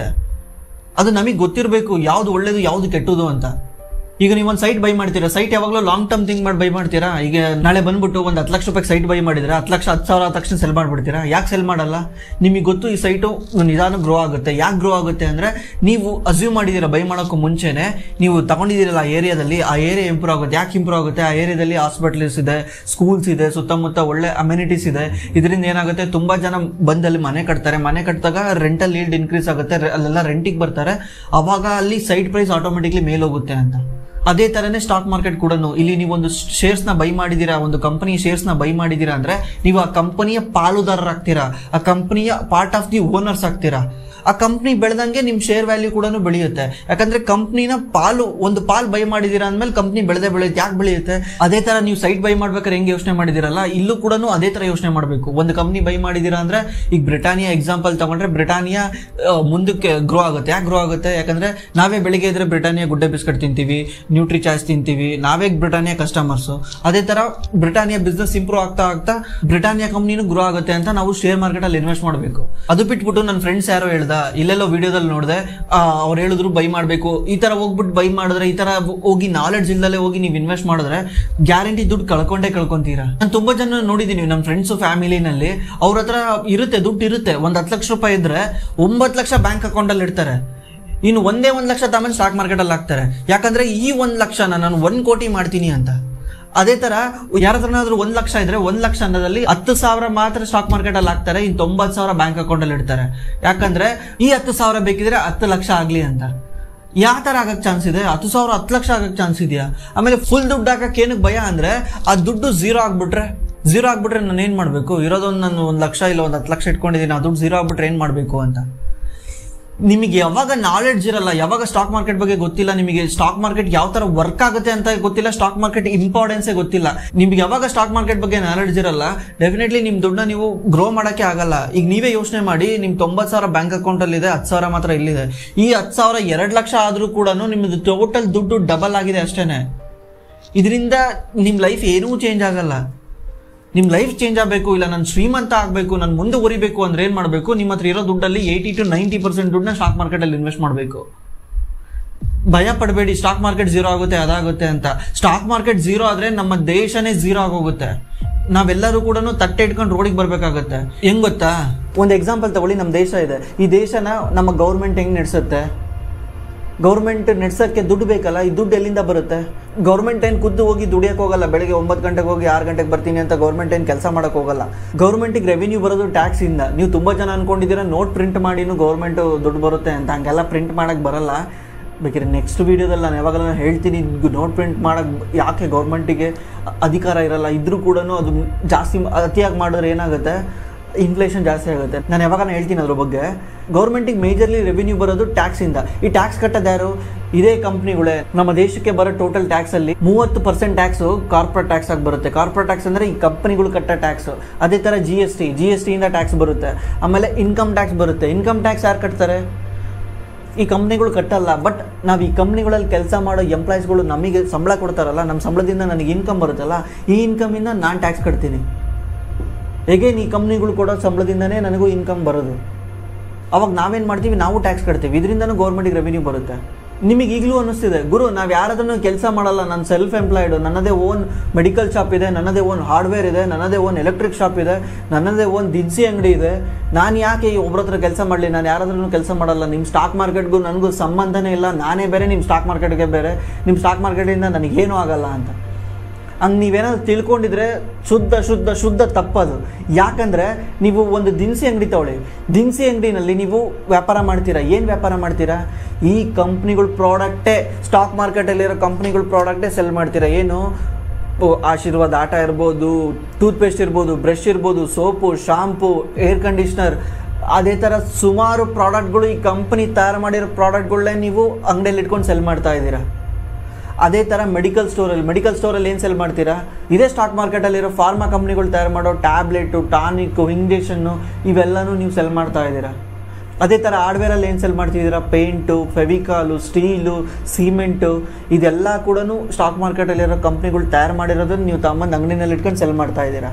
ಅದು ನಮಗೆ ಗೊತ್ತಿರಬೇಕು ಯಾವ್ದು ಒಳ್ಳೇದು ಯಾವ್ದು ಕೆಟ್ಟದು ಅಂತ ಈಗ ನೀವು ಒಂದು ಸೈಟ್ ಬೈ ಮಾಡ್ತೀರಾ ಸೈಟ್ ಯಾವಾಗಲೂ ಲಾಂಗ್ ಟರ್ಮ್ ಥಿಂಕ್ ಮಾಡಿ ಬೈ ಮಾಡ್ತೀರಾ ಈಗ ನಾಳೆ ಬಂದ್ಬಿಟ್ಟು ಒಂದು ಹತ್ತು ಲಕ್ಷ ರೂಪಾಯಿ ಸೈಟ್ ಬೈ ಮಾಡಿದ್ರೆ ಹತ್ತು ಲಕ್ಷ ಹತ್ತು ಸಾವಿರ ಆದ ತಕ್ಷಣ ಸೆಲ್ ಮಾಡ್ಬಿಡ್ತೀರಾ ಯಾಕೆ ಸೆಲ್ ಮಾಡಲ್ಲ ನಿಮಗೆ ಗೊತ್ತು ಈ ಸೈಟು ನಿಧಾನ ಗ್ರೋ ಆಗುತ್ತೆ ಯಾಕೆ ಗ್ರೋ ಆಗುತ್ತೆ ಅಂದ್ರೆ ನೀವು ಅಸ್ಯೂಮ್ ಮಾಡಿದ್ದೀರಾ ಬೈ ಮಾಡೋಕ್ಕೂ ಮುಂಚೆನೆ ನೀವು ತಗೊಂಡಿದ್ದೀರಲ್ಲ ಆ ಏರಿಯಾದಲ್ಲಿ ಆ ಏರಿಯಾ ಇಂಪ್ರೂವ್ ಆಗುತ್ತೆ ಯಾಕೆ ಇಂಪ್ರೂವ್ ಆಗುತ್ತೆ ಆ ಏರಿಯಾದಲ್ಲಿ ಹಾಸ್ಪಿಟಲ್ಸ್ ಇದೆ ಸ್ಕೂಲ್ಸ್ ಇದೆ ಸುತ್ತಮುತ್ತ ಒಳ್ಳೆ ಅಮ್ಯುನಿಟೀಸ್ ಇದೆ ಇದರಿಂದ ಏನಾಗುತ್ತೆ ತುಂಬಾ ಜನ ಬಂದಲ್ಲಿ ಮನೆ ಕಟ್ತಾರೆ ಮನೆ ಕಟ್ಟಿದಾಗ ರೆಂಟಲ್ ಈಲ್ಡ್ ಇನ್ಕ್ರೀಸ್ ಆಗುತ್ತೆ ರೆ- ಅಲ್ಲೆಲ್ಲ ರೆಂಟಿಗೆ ಬರ್ತಾರೆ ಅವಾಗ ಅಲ್ಲಿ ಸೈಟ್ ಪ್ರೈಸ್ ಆಟೋಮೆಟಿಕ್ಲಿ ಮೇಲೋಗುತ್ತೆ ಅಂತ ಅದೇ ತರನೇ ಸ್ಟಾಕ್ ಮಾರ್ಕೆಟ್ ಕೂಡ ಇಲ್ಲಿ ನೀವು ಒಂದು ಶೇರ್ಸ್ ನ ಬೈ ಮಾಡಿದೀರಾ ಒಂದು ಕಂಪನಿ ಶೇರ್ಸ್ ನ ಬೈ ಮಾಡಿದೀರಾ ಅಂದ್ರೆ ನೀವು ಆ ಕಂಪನಿಯ ಪಾಲುದಾರರಾಗ್ತೀರಾ ಆ ಕಂಪನಿಯ ಪಾರ್ಟ್ ಆಫ್ ದಿ ಓನರ್ಸ್ ಆಗ್ತೀರಾ ಆ ಕಂಪ್ನಿ ಬೆಳೆದಂಗೆ ನಿಮ್ ಶೇರ್ ವ್ಯಾಲ್ಯೂ ಕೂಡ ಬೆಳೆಯುತ್ತೆ ಯಾಕಂದ್ರೆ ಕಂಪ್ನಿನ ಪಾಲು ಒಂದು ಪಾಲ್ ಬೈ ಮಾಡಿದೀರಾ ಅಂದ್ಮೇಲೆ ಕಂಪ್ನಿ ಬೆಳೆದೇ ಬೆಳೆಯುತ್ತೆ ಯಾಕೆ ಬೆಳೆಯುತ್ತೆ ಅದೇ ತರ ನೀವು ಸೈಟ್ ಬೈ ಮಾಡ್ಬೇಕಾದ್ರೆ ಹೆಂಗೆ ಯೋಚನೆ ಮಾಡಿದಿರಲ್ಲ ಇಲ್ಲೂ ಕೂಡ ಅದೇ ತರ ಯೋಚನೆ ಮಾಡಬೇಕು ಒಂದು ಕಂಪ್ನಿ ಬೈ ಮಾಡಿದೀರಾ ಅಂದ್ರೆ ಈಗ ಬ್ರಿಟಾನಿಯಾ ಎಕ್ಸಾಂಪಲ್ ತಗೊಂಡ್ರೆ ಬ್ರಿಟಾನಿಯಾ ಆ, ಮುಂದಕ್ಕೆ ಗ್ರೋ ಆಗುತ್ತೆ ಯಾಕೆ ಗ್ರೋ ಆಗುತ್ತೆ ಯಾಕಂದ್ರೆ ನಾವೇ ಬೆಳಿಗ್ಗೆ ಇದ್ರೆ ಬ್ರಿಟಾನಿಯಾ ಗುಡ್ಡೆ ಬಿಸ್ಕೆಟ್ ತಿಂತೀವಿ ನ್ಯೂಟ್ರಿ ಚಾಯ್ಸ್ ತಿಂತೀವಿ ನಾವೇ ಬ್ರಿಟಾನಿಯಾ ಕಸ್ಟಮರ್ಸ್ ಅದೇ ತರ ಬ್ರಿಟಾನಿಯಾ ಬಿಸ್ನೆಸ್ ಇಂಪ್ರೂವ್ ಆಗ್ತಾ ಆಗ್ತಾ ಬ್ರಿಟಾನಿಯಾ ಕಂಪ್ನಿನೂ ಗ್ರೋ ಆಗುತ್ತೆ ಅಂತ ನಾವು ಶೇರ್ ಮಾರ್ಕೆಟ್ ಅಲ್ಲಿ ಇನ್ವೆಸ್ಟ್ ಮಾಡಬೇಕು ಅದು ಬಿಟ್ಬಿಟ್ಟು ನನ್ನ ಫ್ರೆಂಡ್ಸ್ ಯಾರೋ ಹೇಳ್ದ ಇಲ್ಲೆಲ್ಲೋ ವಿಡಿಯೋದಲ್ಲಿ ನೋಡಿದೆ ಅವ್ರು ಹೇಳಿದ್ರು ಬೈ ಮಾಡಬೇಕು ಈ ತರ ಹೋಗ್ಬಿಟ್ಟು ಬೈ ಮಾಡಿದ್ರೆ ಈ ತರ ಹೋಗಿ ನಾಲೆಡ್ಜ್ ಇಲ್ದಲೆ ಹೋಗಿ ನೀವು ಇನ್ವೆಸ್ಟ್ ಮಾಡಿದ್ರೆ ಗ್ಯಾರಂಟಿ ದುಡ್ಡು ಕಳ್ಕೊಂಡೇ ಕಳ್ಕೊಂತೀರಾ ನಾನು ತುಂಬಾ ಜನ ನೋಡಿದೀನಿ ನಮ್ಮ ಫ್ರೆಂಡ್ಸ್ ಫ್ಯಾಮಿಲಿನಲ್ಲಿ ಅವ್ರ ಹತ್ರ ಇರುತ್ತೆ ದುಡ್ಡು ಇರುತ್ತೆ ಒಂದ್ ಹತ್ತು ಲಕ್ಷ ರೂಪಾಯಿ ಇದ್ರೆ ಒಂಬತ್ತು ಲಕ್ಷ ಬ್ಯಾಂಕ್ ಅಕೌಂಟ್ ಅಲ್ಲಿ ಇಡ್ತಾರೆ ಇನ್ನು ಒಂದೇ ಒಂದ್ ಲಕ್ಷ ತಗೊಂಡು ಸ್ಟಾಕ್ ಮಾರ್ಕೆಟ್ ಅಲ್ಲಿ ಹಾಕ್ತಾರೆ ಯಾಕಂದ್ರೆ ಈ ಒಂದ್ ಲಕ್ಷನ ನಾನು ಒಂದ್ ಕೋಟಿ ಮಾಡ್ತೀನಿ ಅಂತ ಅದೇ ತರ ಯಾರ ಹತ್ರನಾದ್ರೂ ಒಂದ್ ಲಕ್ಷ ಇದ್ರೆ ಒಂದ್ ಲಕ್ಷ ಅನ್ನೋದಲ್ಲಿ ಹತ್ತು ಸಾವಿರ ಮಾತ್ರ ಸ್ಟಾಕ್ ಮಾರ್ಕೆಟ್ ಅಲ್ಲಿ ಹಾಕ್ತಾರೆ ಇನ್ ತೊಂಬತ್ ಸಾವಿರ ಬ್ಯಾಂಕ್ ಅಕೌಂಟ್ ಅಲ್ಲಿ ಇಡ್ತಾರೆ ಯಾಕಂದ್ರೆ ಈ ಹತ್ತು ಸಾವಿರ ಬೇಕಿದ್ರೆ ಹತ್ತು ಲಕ್ಷ ಆಗ್ಲಿ ಅಂತ ಯಾವ ತರ ಆಗಕ್ ಚಾನ್ಸ್ ಇದೆ ಹತ್ತು ಸಾವಿರ ಹತ್ತು ಲಕ್ಷ ಆಗಕ್ ಚಾನ್ಸ್ ಇದೆಯಾ ಆಮೇಲೆ ಫುಲ್ ದುಡ್ಡು ಹಾಕಕ್ ಏನಕ್ಕೆ ಭಯ ಅಂದ್ರೆ ಆ ದುಡ್ಡು ಝೀರೋ ಆಗ್ಬಿಟ್ರೆ ಝೀರೋ ಆಗ್ಬಿಟ್ರೆ ನಾನು ಏನ್ ಮಾಡ್ಬೇಕು ಇರೋದೊಂದು ನಾನು ಒಂದ್ ಲಕ್ಷ ಇಲ್ಲ ಒಂದ್ ಹತ್ತು ಲಕ್ಷ ಇಟ್ಕೊಂಡಿದ್ದೀನಿ ಆ ದುಡ್ಡು ಝೀರೋ ಆಗ್ಬಿಟ್ರೆ ಏನ್ ಮಾಡ್ಬೇಕು ಅಂತ ನಿಮಗೆ ಯಾವಾಗ ನಾಲೆಡ್ಜ್ ಇರಲ್ಲ ಯಾವಾಗ ಸ್ಟಾಕ್ ಮಾರ್ಕೆಟ್ ಬಗ್ಗೆ ಗೊತ್ತಿಲ್ಲ ನಿಮಗೆ ಸ್ಟಾಕ್ ಮಾರ್ಕೆಟ್ ಯಾವ ತರ ವರ್ಕ್ ಆಗುತ್ತೆ ಅಂತ ಗೊತ್ತಿಲ್ಲ ಸ್ಟಾಕ್ ಮಾರ್ಕೆಟ್ ಇಂಪಾರ್ಟೆನ್ಸೇ ಗೊತ್ತಿಲ್ಲ ನಿಮ್ಗೆ ಯಾವಾಗ ಸ್ಟಾಕ್ ಮಾರ್ಕೆಟ್ ಬಗ್ಗೆ ನಾಲೆಡ್ಜ್ ಇರಲ್ಲ ಡೆಫಿನೆಟ್ಲಿ ನಿಮ್ ದುಡ್ಡನ್ನ ನೀವು ಗ್ರೋ ಮಾಡಕ್ಕೆ ಆಗಲ್ಲ ಈಗ ನೀವೇ ಯೋಚನೆ ಮಾಡಿ ನಿಮ್ ತೊಂಬತ್ ಸಾವಿರ ಬ್ಯಾಂಕ್ ಅಕೌಂಟ್ ಅಲ್ಲಿ ಇದೆ ಹತ್ತು ಸಾವಿರ ಮಾತ್ರ ಇಲ್ಲಿದೆ ಈ ಹತ್ತು ಸಾವಿರ ಎರಡ್ ಲಕ್ಷ ಆದ್ರೂ ಕೂಡ ನಿಮ್ದು ಟೋಟಲ್ ದುಡ್ಡು ಡಬಲ್ ಆಗಿದೆ ಅಷ್ಟೇನೆ ಇದರಿಂದ ನಿಮ್ ಲೈಫ್ ಏನೂ ಚೇಂಜ್ ಆಗಲ್ಲ ನಿಮ್ ಲೈಫ್ ಚೇಂಜ್ ಆಗಬೇಕು ಇಲ್ಲ ನಾನು ಶ್ರೀಮಂತ ಆಗಬೇಕು ನಾನು ಮುಂದೆ ಉರಿಬೇಕು ಅಂದ್ರೆ ಏನ್ ಮಾಡಬೇಕು ನಿಮ್ಮ ಹತ್ರ ಇರೋ ದುಡ್ಡಲ್ಲಿ ಏಯ್ಟಿ ಟು ನೈಂಟಿ ಪರ್ಸೆಂಟ್ ದುಡ್ಡನ್ನ ಸ್ಟಾಕ್ ಮಾರ್ಕೆಟ್ ಅಲ್ಲಿ ಇನ್ವೆಸ್ಟ್ ಮಾಡಬೇಕು ಭಯ ಪಡಬೇಡಿ ಸ್ಟಾಕ್ ಮಾರ್ಕೆಟ್ ಝೀರೋ ಆಗುತ್ತೆ ಅದಾಗುತ್ತೆ ಅಂತ ಸ್ಟಾಕ್ ಮಾರ್ಕೆಟ್ ಝೀರೋ ಆದ್ರೆ ನಮ್ಮ ದೇಶನೇ ಝೀರೋ ಆಗೋಗುತ್ತೆ ನಾವೆಲ್ಲರೂ ಕೂಡ ತಟ್ಟೆ ಇಟ್ಕೊಂಡು ರೋಡಿಗೆ ಬರ್ಬೇಕಾಗತ್ತೆ ಹೆಂಗ್ ಗೊತ್ತಾ ಒಂದು ಎಕ್ಸಾಂಪಲ್ ತಗೊಳ್ಳಿ ನಮ್ಮ ದೇಶ ಇದೆ ಈ ದೇಶನ ನಮ್ಮ ಗೌರ್ಮೆಂಟ್ ಹೆಂಗ್ ನಡೆಸುತ್ತೆ ಗೌರ್ಮೆಂಟ್ ನೆಡ್ಸಕ್ಕೆ ದುಡ್ಡು ಬೇಕಲ್ಲ ಈ ದುಡ್ಡು ಎಲ್ಲಿಂದ ಬರುತ್ತೆ ಗೌರ್ಮೆಂಟ್ ಏನು ಖುದ್ದು ಹೋಗಿ ದುಡಿಯಕ್ಕೆ ಹೋಗಲ್ಲ ಬೆಳಗ್ಗೆ ಒಂಬತ್ತು ಗಂಟೆಗೆ ಹೋಗಿ ಆರು ಗಂಟೆಗೆ ಬರ್ತೀನಿ ಅಂತ ಗೌರ್ಮೆಂಟ್ ಏನು ಕೆಲಸ ಮಾಡಕ್ಕೆ ಹೋಗಲ್ಲ ಗೌರ್ಮೆಂಟಿಗೆ ರೆವಿನ್ಯೂ ಬರೋದು ಟ್ಯಾಕ್ಸ್ ಇಂದ ನೀವು ತುಂಬಾ ಜನ ಅನ್ಕೊಂಡಿದ್ದೀರಾ ನೋಟ್ ಪ್ರಿಂಟ್ ಮಾಡಿನೂ ಗೌರ್ಮೆಂಟ್ ದುಡ್ಡು ಬರುತ್ತೆ ಅಂತ ಹಂಗೆಲ್ಲ ಪ್ರಿಂಟ್ ಮಾಡಕ್ ಬರಲ್ಲ ಬೇಕಿದ್ರೆ ನೆಕ್ಸ್ಟ್ ವಿಡಿಯೋದಲ್ಲಿ ನಾನು ಯಾವಾಗಲೂ ಹೇಳ್ತೀನಿ ನೋಟ್ ಪ್ರಿಂಟ್ ಮಾಡಕ್ ಯಾಕೆ ಗೌರ್ಮೆಂಟಿಗೆ ಅಧಿಕಾರ ಇರಲ್ಲ ಇದ್ರೂ ಕೂಡ ಅದು ಜಾಸ್ತಿ ಅತಿಯಾಗಿ ಮಾಡಿದ್ರೆ ಏನಾಗುತ್ತೆ ಇನ್ಫ್ಲೇಷನ್ ಜಾಸ್ತಿ ಆಗುತ್ತೆ ನಾನು ಯಾವಾಗ ಹೇಳ್ತೀನಿ ಅದ್ರ ಬಗ್ಗೆ ಗೌರ್ಮೆಂಟಿಗೆ ಮೇಜರ್ಲಿ ರೆವಿನ್ಯೂ ಬರೋದು ಟ್ಯಾಕ್ಸ್ ಇಂದ ಈ ಟ್ಯಾಕ್ಸ್ ಕಟ್ಟೋದು ಯಾರು ಇದೇ ಕಂಪ್ನಿಗಳೇ ನಮ್ಮ ದೇಶಕ್ಕೆ ಬರೋ ಟೋಟಲ್ ಟ್ಯಾಕ್ಸ್ ಅಲ್ಲಿ ಮೂವತ್ತು ಪರ್ಸೆಂಟ್ ಟ್ಯಾಕ್ಸ್ ಕಾರ್ಪೊರೇಟ್ ಟ್ಯಾಕ್ಸ್ ಆಗಿ ಬರುತ್ತೆ ಕಾರ್ಪೊರೇಟ್ ಟ್ಯಾಕ್ಸ್ ಅಂದ್ರೆ ಈ ಕಂಪನಿಗಳು ಕಟ್ಟೋ ಟ್ಯಾಕ್ಸ್ ಅದೇ ತರ G S T G S T ಇಂದ ಟ್ಯಾಕ್ಸ್ ಬರುತ್ತೆ ಆಮೇಲೆ ಇನ್ಕಮ್ ಟ್ಯಾಕ್ಸ್ ಬರುತ್ತೆ ಇನ್ಕಮ್ ಟ್ಯಾಕ್ಸ್ ಯಾರು ಕಟ್ತಾರೆ ಈ ಕಂಪ್ನಿಗಳು ಕಟ್ಟಲ್ಲ ಬಟ್ ನಾವು ಈ ಕಂಪ್ನಿಗಳಲ್ಲಿ ಕೆಲಸ ಮಾಡೋ ಎಂಪ್ಲಾಯೀಸ್ಗಳು ನಮಗೆ ಸಂಬಳ ಕೊಡ್ತಾರಲ್ಲ ನಮ್ಮ ಸಂಬಳದಿಂದ ನನಗೆ ಇನ್ಕಮ್ ಬರುತ್ತಲ್ಲ ಈ ಇನ್ಕಮಿಂದ ನಾನು ಟ್ಯಾಕ್ಸ್ ಕಟ್ತೀನಿ ಹೇಗೆ ಈ ಕಂಪ್ನಿಗಳು ಕೊಡೋ ಸಂಬಳದಿಂದನೇ ನನಗೂ ಇನ್ಕಮ್ ಬರೋದು ಅವಾಗ ನಾವೇನು ಮಾಡ್ತೀವಿ ನಾವು ಟ್ಯಾಕ್ಸ್ ಕಟ್ತೀವಿ ಇದರಿಂದನೂ ಗೌರ್ಮೆಂಟಿಗೆ ರೆವಿನ್ಯೂ ಬರುತ್ತೆ ನಿಮಗೆ ಈಗಲೂ ಅನ್ನಿಸ್ತಿದೆ ಗುರು ನಾವು ಯಾರಾದ್ರೂ ಕೆಲಸ ಮಾಡಲ್ಲ ನಾನು ಸೆಲ್ಫ್ ಎಂಪ್ಲಾಯ್ಡು ನನ್ನದೇ ಓನ್ ಮೆಡಿಕಲ್ ಶಾಪ್ ಇದೆ ನನ್ನದೇ ಓನ್ ಹಾರ್ಡ್ವೇರ್ ಇದೆ ನನ್ನದೇ ಓನ್ ಎಲೆಕ್ಟ್ರಿಕ್ ಶಾಪ್ ಇದೆ ನನ್ನದೇ ಓನ್ ದಿನಸಿ ಅಂಗಡಿ ಇದೆ ನಾನು ಯಾಕೆ ಈ ಒಬ್ರ ಹತ್ರ ಕೆಲಸ ಮಾಡಲಿ ನಾನು ಯಾರಾದ್ರೂ ಕೆಲಸ ಮಾಡಲ್ಲ ನಿಮ್ಮ ಸ್ಟಾಕ್ ಮಾರ್ಕೆಟ್ಗೂ ನನಗೂ ಸಂಬಂಧನೇ ಇಲ್ಲ ನಾನೇ ಬೇರೆ ನಿಮ್ಮ ಸ್ಟಾಕ್ ಮಾರ್ಕೆಟ್ಗೆ ಬೇರೆ ನಿಮ್ಮ ಸ್ಟಾಕ್ ಮಾರ್ಕೆಟಿಂದ ನನಗೇನೂ ಆಗಲ್ಲ ಅಂತ ಹಂಗೆ ನೀವೇನಾದ್ರು ತಿಳ್ಕೊಂಡಿದ್ರೆ ಶುದ್ಧ ಶುದ್ಧ ಶುದ್ಧ ತಪ್ಪದು ಯಾಕಂದರೆ ನೀವು ಒಂದು ದಿನಸಿ ಅಂಗಡಿ ತಗೊಳ್ಳಿ ದಿನಸಿ ಅಂಗಡಿನಲ್ಲಿ ನೀವು ವ್ಯಾಪಾರ ಮಾಡ್ತೀರಾ ಏನು ವ್ಯಾಪಾರ ಮಾಡ್ತೀರಾ ಈ ಕಂಪ್ನಿಗಳ ಪ್ರಾಡಕ್ಟೇ ಸ್ಟಾಕ್ ಮಾರ್ಕೆಟಲ್ಲಿರೋ ಕಂಪ್ನಿಗಳ ಪ್ರಾಡಕ್ಟೇ ಸೆಲ್ ಮಾಡ್ತೀರಾ ಏನು ಓ, ಆಶೀರ್ವಾದ್ ಆಟ ಇರ್ಬೋದು ಟೂತ್ಪೇಸ್ಟ್ ಇರ್ಬೋದು ಬ್ರಷ್ ಇರ್ಬೋದು ಸೋಪು ಶಾಂಪು ಏರ್ ಕಂಡೀಷ್ನರ್ ಅದೇ ಥರ ಸುಮಾರು ಪ್ರಾಡಕ್ಟ್ಗಳು ಈ ಕಂಪ್ನಿ ತಯಾರು ಮಾಡಿರೋ ಪ್ರಾಡಕ್ಟ್ಗಳನ್ನೇ ನೀವು ಅಂಗಡಿಯಲ್ಲಿ ಇಟ್ಕೊಂಡು ಸೆಲ್ ಮಾಡ್ತಾ ಇದ್ದೀರಾ ಅದೇ ಥರ ಮೆಡಿಕಲ್ ಸ್ಟೋರಲ್ಲಿ ಮೆಡಿಕಲ್ ಸ್ಟೋರಲ್ಲಿ ಏನು ಸೆಲ್ ಮಾಡ್ತೀರಾ ಇದೇ ಸ್ಟಾಕ್ ಮಾರ್ಕೆಟಲ್ಲಿರೋ ಫಾರ್ಮಾ ಕಂಪ್ನಿಗಳು ತಯಾರು ಮಾಡೋ ಟ್ಯಾಬ್ಲೆಟು ಟಾನಿಕ್ಕು ಇಂಜೆಕ್ಷನ್ನು ಇವೆಲ್ಲನೂ ನೀವು ಸೆಲ್ ಮಾಡ್ತಾ ಇದ್ದೀರಾ ಅದೇ ಥರ ಹಾರ್ಡ್ವೇರಲ್ಲಿ ಏನು ಸೆಲ್ ಮಾಡ್ತಿದ್ದೀರಾ ಪೇಂಟು ಫೆವಿಕಾಲು ಸ್ಟೀಲು ಸಿಮೆಂಟು ಇದೆಲ್ಲ ಕೂಡ ಸ್ಟಾಕ್ ಮಾರ್ಕೆಟಲ್ಲಿರೋ ಕಂಪ್ನಿಗಳು ತಯಾರು ಮಾಡಿರೋದನ್ನು ನೀವು ತಮ್ಮಂದು ಅಂಗಡಿನಲ್ಲಿ ಇಟ್ಕೊಂಡು ಸೆಲ್ ಮಾಡ್ತಾ ಇದ್ದೀರಾ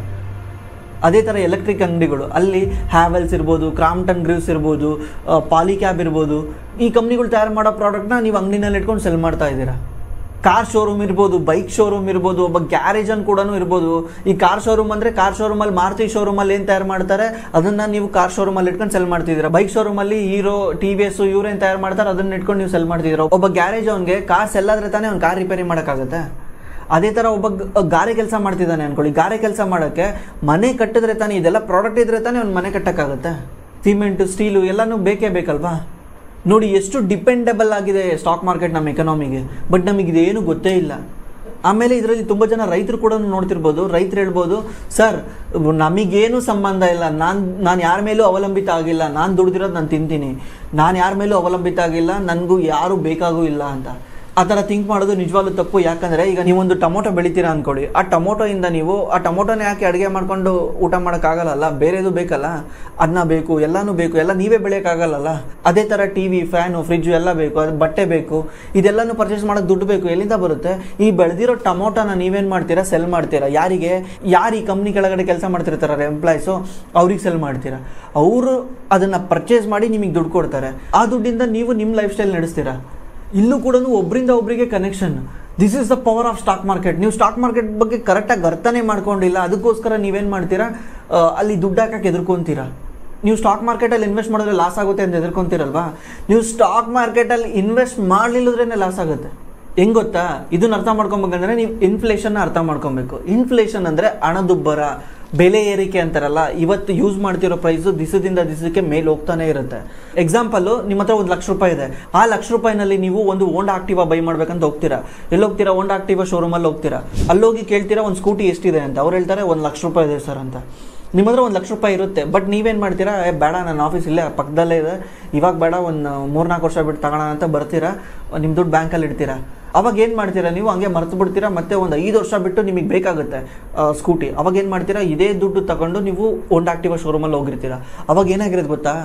ಅದೇ ಥರ ಎಲೆಕ್ಟ್ರಿಕ್ ಅಂಗಡಿಗಳು ಅಲ್ಲಿ ಹ್ಯಾವೆಲ್ಸ್ ಇರ್ಬೋದು ಕ್ರಾಮ್ಟನ್ ಗ್ರೀವ್ಸ್ ಇರ್ಬೋದು ಪಾಲಿಕ್ಯಾಬ್ ಇರ್ಬೋದು ಈ ಕಂಪ್ನಿಗಳು ತಯಾರು ಮಾಡೋ ಪ್ರಾಡಕ್ಟ್ನ ನೀವು ಅಂಗಡಿನಲ್ಲಿ ಇಟ್ಕೊಂಡು ಸೆಲ್ ಮಾಡ್ತಾ ಇದ್ದೀರಾ ಕಾರ್ ಶೋರೂಮ್ ಇರ್ಬೋದು ಬೈಕ್ ಶೋರೂಮ್ ಇರ್ಬೋದು ಒಬ್ಬ ಗ್ಯಾರೇಜ್ ಅನ್ನು ಕೂಡ ಇರ್ಬೋದು ಈ ಕಾರ್ ಶೋರೂಮ್ ಅಂದರೆ ಕಾರ್ ಶೋರೂಮಲ್ಲಿ ಮಾರುತಿ ಶೋರೂಮಲ್ಲಿ ಏನು ತಯಾರು ಮಾಡ್ತಾರೆ ಅದನ್ನು ನೀವು ಕಾರ್ ಶೋರೂಮಲ್ಲಿ ಇಟ್ಕೊಂಡು ಸೆಲ್ ಮಾಡ್ತಿದ್ದೀರಾ ಬೈಕ್ ಶೋರೂಮಲ್ಲಿ ಹೀರೋ ಟಿ ವಿ ಎಸ್ ಇವ್ರೇನು ತಯಾರು ಮಾಡ್ತಾರೆ ಅದನ್ನ ಇಟ್ಕೊಂಡು ನೀವು ಸೆಲ್ ಮಾಡ್ತಿದ್ದೀರಾ ಒಬ್ಬ ಗ್ಯಾರೇಜ್ ಅವ್ನಿಗೆ ಕಾರ್ ಸೆಲ್ ಆದ್ರೆ ತಾನೇ ಅವ್ನು ಕಾರ್ ರಿಪೇರಿ ಮಾಡೋಕ್ಕಾಗತ್ತೆ ಅದೇ ಥರ ಒಬ್ಬ ಗ- ಗಾರೆ ಕೆಲಸ ಮಾಡ್ತಿದ್ದಾನೆ ಅನ್ಕೊಳ್ಳಿ ಗಾರೆ ಕೆಲಸ ಮಾಡೋಕ್ಕೆ ಮನೆ ಕಟ್ಟಿದ್ರೆ ತಾನೇ ಇದೆಲ್ಲ ಪ್ರಾಡಕ್ಟ್ ಇದ್ರೆ ತಾನೇ ಅವ್ನು ಮನೆ ಕಟ್ಟಕ್ಕಾಗತ್ತೆ ಸಿಮೆಂಟು ಸ್ಟೀಲು ಎಲ್ಲನೂ ಬೇಕೇ ಬೇಕಲ್ವಾ ನೋಡಿ ಎಷ್ಟು ಡಿಪೆಂಡಬಲ್ ಆಗಿದೆ ಸ್ಟಾಕ್ ಮಾರ್ಕೆಟ್ ನಮ್ಮ ಎಕನಾಮಿಗೆ ಬಟ್ ನಮಗೆ ಇದೇನು ಗೊತ್ತೇ ಇಲ್ಲ ಆಮೇಲೆ ಇದರಲ್ಲಿ ತುಂಬ ಜನ ರೈತರು ಕೂಡ ನೋಡ್ತಿರ್ಬೋದು ರೈತರು ಹೇಳ್ಬೋದು ಸರ್ ನಮಗೇನು ಸಂಬಂಧ ಇಲ್ಲ ನಾನು ನಾನು ಯಾರ ಮೇಲೂ ಅವಲಂಬಿತ ಆಗಿಲ್ಲ ನಾನು ದುಡ್ದಿರೋದು ನಾನು ತಿಂತೀನಿ ನಾನು ಯಾರ ಮೇಲೂ ಅವಲಂಬಿತ ಆಗಿಲ್ಲ ನನಗೂ ಯಾರೂ ಬೇಕಾಗೂ ಇಲ್ಲ ಅಂತ ಆ ಥರ ಥಿಂಕ್ ಮಾಡೋದು ನಿಜವಾಗ್ಲೂ ತಪ್ಪು ಯಾಕಂದರೆ ಈಗ ನೀವೊಂದು ಟೊಮೊಟೊ ಬೆಳಿತೀರಾ ಅಂದ್ಕೊಳ್ಳಿ ಆ ಟೊಮೊಟೊಯಿಂದ ನೀವು ಆ ಟೊಮೊಟೊನ ಯಾಕೆ ಅಡುಗೆ ಮಾಡ್ಕೊಂಡು ಊಟ ಮಾಡೋಕ್ಕಾಗಲ್ಲ ಬೇರೆದು ಬೇಕಲ್ಲ ಅನ್ನ ಬೇಕು ಎಲ್ಲನೂ ಬೇಕು ಎಲ್ಲ ನೀವೇ ಬೆಳೆಯೋಕ್ಕಾಗಲ್ಲಲ್ಲ ಅದೇ ಥರ ಟಿ ವಿ ಫ್ಯಾನು ಫ್ರಿಜ್ಜು ಎಲ್ಲ ಬೇಕು ಅದು ಬಟ್ಟೆ ಬೇಕು ಇದೆಲ್ಲನೂ ಪರ್ಚೇಸ್ ಮಾಡೋಕ್ಕೆ ದುಡ್ಡು ಬೇಕು ಎಲ್ಲಿಂದ ಬರುತ್ತೆ ಈ ಬೆಳೆದಿರೋ ಟೊಮೊಟೊನ ನೀವೇನು ಮಾಡ್ತೀರಾ ಸೆಲ್ ಮಾಡ್ತೀರಾ ಯಾರಿಗೆ ಯಾರು ಈ ಕಂಪ್ನಿ ಕೆಳಗಡೆ ಕೆಲಸ ಮಾಡ್ತಿರ್ತಾರಲ್ಲ ಎಂಪ್ಲಾಯ್ಸು ಅವ್ರಿಗೆ ಸೆಲ್ ಮಾಡ್ತೀರಾ ಅವರು ಅದನ್ನು ಪರ್ಚೇಸ್ ಮಾಡಿ ನಿಮಗೆ ದುಡ್ಡು ಕೊಡ್ತಾರೆ ಆ ದುಡ್ಡಿಂದ ನೀವು ನಿಮ್ಮ ಲೈಫ್ ಸ್ಟೈಲ್ ನಡೆಸ್ತೀರಾ ಇಲ್ಲೂ ಕೂಡ ಒಬ್ಬರಿಂದ ಒಬ್ಬರಿಗೆ connection this is the power of stock market ನೀವು ಸ್ಟಾಕ್ ಮಾರ್ಕೆಟ್ ಬಗ್ಗೆ ಕರೆಕ್ಟಾಗಿ ಅರ್ಥನೇ ಮಾಡ್ಕೊಂಡಿಲ್ಲ ಅದಕ್ಕೋಸ್ಕರ ನೀವೇನು ಮಾಡ್ತೀರಾ ಆ, ಅಲ್ಲಿ ದುಡ್ಡು ಹಾಕಕ್ಕೆ ಎದುರ್ಕೊಂತೀರಾ ನೀವು ಸ್ಟಾಕ್ ಮಾರ್ಕೆಟಲ್ಲಿ ಇನ್ವೆಸ್ಟ್ ಮಾಡಿದ್ರೆ ಲಾಸ್ ಆಗುತ್ತೆ ಅಂತ ಎದುರ್ಕೊಂತೀರಲ್ವಾ ನೀವು ಸ್ಟಾಕ್ ಮಾರ್ಕೆಟಲ್ಲಿ ಇನ್ವೆಸ್ಟ್ ಮಾಡಲಿಲ್ಲದ್ರೇ ಲಾಸ್ ಆಗುತ್ತೆ ಹೆಂಗ್ ಗೊತ್ತಾ ಇದನ್ನ ಅರ್ಥ ಮಾಡ್ಕೊಬೇಕಂದ್ರೆ ನೀವು ಇನ್ಫ್ಲೇಷನ್ ಅರ್ಥ ಮಾಡ್ಕೊಬೇಕು ಇನ್ಫ್ಲೇಷನ್ ಅಂದರೆ ಹಣದುಬ್ಬರ ಬೆಲೆ ಏರಿಕೆ ಅಂತಾರಲ್ಲ ಇವತ್ತು ಯೂಸ್ ಮಾಡ್ತಿರೋ ಪ್ರೈಸು ದಿಸದಿಂದ ದಿಸಕ್ಕೆ ಮೇಲೆ ಹೋಗ್ತಾನೆ ಇರುತ್ತೆ ಎಕ್ಸಾಂಪಲ್ಲು ನಿಮ್ಮ ಹತ್ರ ಒಂದು ಲಕ್ಷ ರೂಪಾಯಿ ಇದೆ ಆ ಲಕ್ಷ ರೂಪಾಯಿನಲ್ಲಿ ನೀವು ಒಂದು ಓಂಡ್ ಆಕ್ಟಿವಾ ಬೈ ಮಾಡ್ಬೇಕಂತ ಹೋಗ್ತೀರಾ ಎಲ್ಲಿ ಹೋಗ್ತೀರಾ ಓಂಡ್ ಆಕ್ಟಿವಾ ಶೋರೂಮಲ್ಲಿ ಹೋಗ್ತೀರಾ ಅಲ್ಲೋಗಿ ಕೇಳ್ತೀರಾ ಒಂದು ಸ್ಕೂಟಿ ಎಷ್ಟಿದೆ ಅಂತ ಅವ್ರು ಹೇಳ್ತಾರೆ ಒಂದು ಲಕ್ಷ ರೂಪಾಯಿ ಇದೆ ಸರ್ ಅಂತ ನಿಮ್ಮ ಹತ್ರ ಒಂದು ಲಕ್ಷ ರೂಪಾಯಿ ಇರುತ್ತೆ ಬಟ್ ನೀವೇನು ಮಾಡ್ತೀರಾ ಏ ಬೇಡ ನನ್ನ ಆಫೀಸ್ ಇಲ್ಲೇ ಪಕ್ಕದಲ್ಲೇ ಇದೆ ಇವಾಗ ಬೇಡ ಒಂದು ಮೂರ್ನಾಲ್ಕು ವರ್ಷ ಬಿಟ್ಟು ತಗೋಣ ಅಂತ ಬರ್ತೀರಾ ನಿಮ್ಮ ದುಡ್ಡು ಬ್ಯಾಂಕಲ್ಲಿ ಇಡ್ತೀರಾ ಅವಾಗ ಏನು ಮಾಡ್ತೀರಾ ನೀವು ಹಂಗೆ ಮರ್ತು ಬಿಡ್ತೀರಾ ಮತ್ತೆ ಒಂದು ಐದು ವರ್ಷ ಬಿಟ್ಟು ನಿಮಗೆ ಬೇಕಾಗುತ್ತೆ ಸ್ಕೂಟಿ ಅವಾಗ ಏನು ಮಾಡ್ತೀರಾ ಇದೇ ದುಡ್ಡು ತಗೊಂಡು ನೀವು ಓಂಡಾ ಆಕ್ಟಿವಾ ಶೋರೂಮಲ್ಲಿ ಹೋಗಿರ್ತೀರಾ ಅವಾಗ ಏನಾಗಿರೋದು ಗೊತ್ತಾ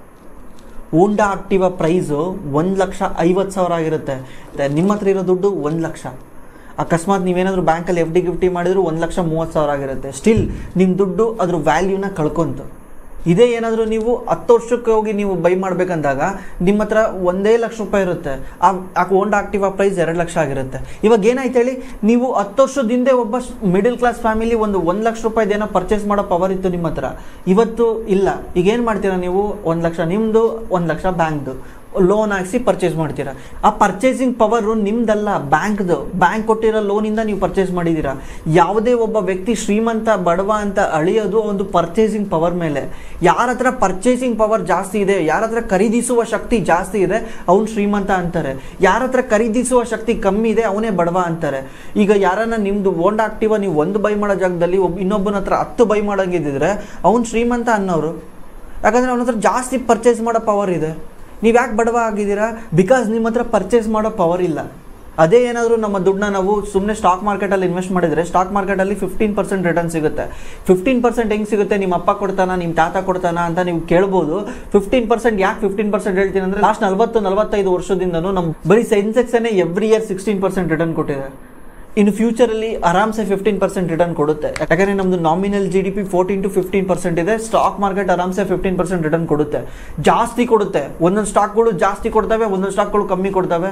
ಓಂಡಾ ಆಕ್ಟಿವಾ ಪ್ರೈಸು ಒಂದು ಲಕ್ಷ ಐವತ್ತು ಸಾವಿರ ಆಗಿರುತ್ತೆ ಮತ್ತೆ ನಿಮ್ಮ ಹತ್ರ ಇರೋ ದುಡ್ಡು ಒಂದು ಲಕ್ಷ ಅಕಸ್ಮಾತ್ ನೀವೇನಾದರೂ ಬ್ಯಾಂಕಲ್ಲಿ ಎಫ್ ಡಿ ಗಿಫ್ಟಿ ಮಾಡಿದ್ರು ಒಂದು ಲಕ್ಷ ಮೂವತ್ತು ಸಾವಿರ ಆಗಿರುತ್ತೆ ಸ್ಟಿಲ್ ನಿಮ್ಮ ದುಡ್ಡು ಅದ್ರ ವ್ಯಾಲ್ಯೂನ ಕಳ್ಕೊಂತು ಇದೇ ಏನಾದರೂ ನೀವು ಹತ್ತು ವರ್ಷಕ್ಕೆ ಹೋಗಿ ನೀವು ಬೈ ಮಾಡ್ಬೇಕಂದಾಗ ನಿಮ್ಮ ಹತ್ರ ಒಂದೇ ಲಕ್ಷ ರೂಪಾಯಿ ಇರುತ್ತೆ ಆ ಆ ಓಂಡಾ ಆಕ್ಟಿವಾ ಪ್ರೈಸ್ ಎರಡು ಲಕ್ಷ ಆಗಿರುತ್ತೆ ಇವಾಗ ಏನಾಯ್ತು ಹೇಳಿ ನೀವು ಹತ್ತು ವರ್ಷದ ಹಿಂದೆ ಒಬ್ಬ ಮಿಡಿಲ್ ಕ್ಲಾಸ್ ಫ್ಯಾಮಿಲಿ ಒಂದು ಒಂದು ಲಕ್ಷ ರೂಪಾಯಿದೇನೋ ಪರ್ಚೇಸ್ ಮಾಡೋ ಪವರ್ ಇತ್ತು ನಿಮ್ಮ ಹತ್ರ ಇವತ್ತು ಇಲ್ಲ ಈಗ ಏನು ಮಾಡ್ತೀರಾ ನೀವು ಒಂದು ಲಕ್ಷ ನಿಮ್ಮದು ಒಂದು ಲಕ್ಷ ಬ್ಯಾಂಕ್ದು ಲೋನ್ ಹಾಕ್ಸಿ ಪರ್ಚೇಸ್ ಮಾಡ್ತೀರಾ ಆ ಪರ್ಚೇಸಿಂಗ್ ಪವರು ನಿಮ್ದಲ್ಲ ಬ್ಯಾಂಕ್ದು ಬ್ಯಾಂಕ್ ಕೊಟ್ಟಿರೋ ಲೋನಿಂದ ನೀವು ಪರ್ಚೇಸ್ ಮಾಡಿದ್ದೀರಾ ಯಾವುದೇ ಒಬ್ಬ ವ್ಯಕ್ತಿ ಶ್ರೀಮಂತ ಬಡವ ಅಂತ ಅಳಿಯೋದು ಒಂದು ಪರ್ಚೇಸಿಂಗ್ ಪವರ್ ಮೇಲೆ ಯಾರ ಹತ್ರ ಪರ್ಚೇಸಿಂಗ್ ಪವರ್ ಜಾಸ್ತಿ ಇದೆ ಯಾರ ಹತ್ರ ಖರೀದಿಸುವ ಶಕ್ತಿ ಜಾಸ್ತಿ ಇದೆ ಅವ್ನು ಶ್ರೀಮಂತ ಅಂತಾರೆ ಯಾರ ಹತ್ರ ಖರೀದಿಸುವ ಶಕ್ತಿ ಕಮ್ಮಿ ಇದೆ ಅವನೇ ಬಡವ ಅಂತಾರೆ ಈಗ ಯಾರನ್ನ ನಿಮ್ದು ಓಂಡ್ ಆಕ್ಟಿವ ನೀವು ಒಂದು ಬೈ ಮಾಡೋ ಜಾಗದಲ್ಲಿ ಒಬ್ಬ ಇನ್ನೊಬ್ಬನ ಹತ್ರ ಹತ್ತು ಬೈ ಮಾಡೋಂಗಿದ್ದಿದ್ರೆ ಅವ್ನು ಶ್ರೀಮಂತ ಅನ್ನೋರು ಯಾಕಂದ್ರೆ ಅವನ ಹತ್ರ ಜಾಸ್ತಿ ಪರ್ಚೇಸ್ ಮಾಡೋ ಪವರ್ ಇದೆ ನೀವು ಯಾಕೆ ಬಡವ ಆಗಿದ್ದೀರಾ ಬಿಕಾಸ್ ನಿಮ್ಮ ಹತ್ರ ಪರ್ಚೇಸ್ ಮಾಡೋ ಪವರ್ ಇಲ್ಲ ಅದೇ ಏನಾದರೂ ನಮ್ಮ ದುಡ್ಡನ್ನ ನಾವು ಸುಮ್ಮನೆ ಸ್ಟಾಕ್ ಮಾರ್ಕೆಟಲ್ಲಿ ಇನ್ವೆಸ್ಟ್ ಮಾಡಿದರೆ ಸ್ಟಾಕ್ ಮಾರ್ಕೆಟಲ್ಲಿ ಫಿಫ್ಟೀನ್ ಪರ್ಸೆಂಟ್ ರಿಟರ್ನ್ ಸಿಗುತ್ತೆ ಫಿಫ್ಟೀನ್ ಪರ್ಸೆಂಟ್ ಹೆಂಗೆ ಸಿಗುತ್ತೆ ನಿಮ್ಮ ಅಪ್ಪ ಕೊಡ್ತಾನ ನಿಮ್ಮ ತಾತ ಕೊಡ್ತಾನ ಅಂತ ನೀವು ಕೇಳ್ಬೋದು ಫಿಫ್ಟೀನ್ ಪರ್ಸೆಂಟ್ ಯಾಕೆ ಫಿಫ್ಟೀನ್ ಪರ್ಸೆಂಟ್ ಹೇಳ್ತೀನಿ ಅಂದರೆ ಲಾಸ್ಟ್ ನಲ್ವತ್ತು ನಲವತ್ತೈದು ವರ್ಷದಿಂದನೂ ನಮ್ಮ ಬರೀ ಸೆನ್ಸೆಕ್ಸನ್ನೇ every year sixteen percent return ಕೊಟ್ಟಿದೆ ಇನ್ನು ಫ್ಯೂಚರಲ್ಲಿ ಆರಾಮ್ಸೆ ಫಿಫ್ಟೀನ್ ಪರ್ಸೆಂಟ್ ರಿಟರ್ನ್ ಕೊಡುತ್ತೆ ಯಾಕಂದರೆ ನಮ್ಮದು nominal G D P fourteen to fifteen percent ಇದೆ ಸ್ಟಾಕ್ ಮಾರ್ಕೆಟ್ ಆರಾಮ್ಸೆ ಫಿಫ್ಟೀನ್ ಪರ್ಸೆಂಟ್ ರಿಟರ್ನ್ ಕೊಡುತ್ತೆ ಜಾಸ್ತಿ ಕೊಡುತ್ತೆ ಒಂದೊಂದು ಸ್ಟಾಕ್ಗಳು ಜಾಸ್ತಿ ಕೊಡ್ತವೆ ಒಂದೊಂದು ಸ್ಟಾಕ್ಗಳು ಕಮ್ಮಿ ಕೊಡ್ತವೆ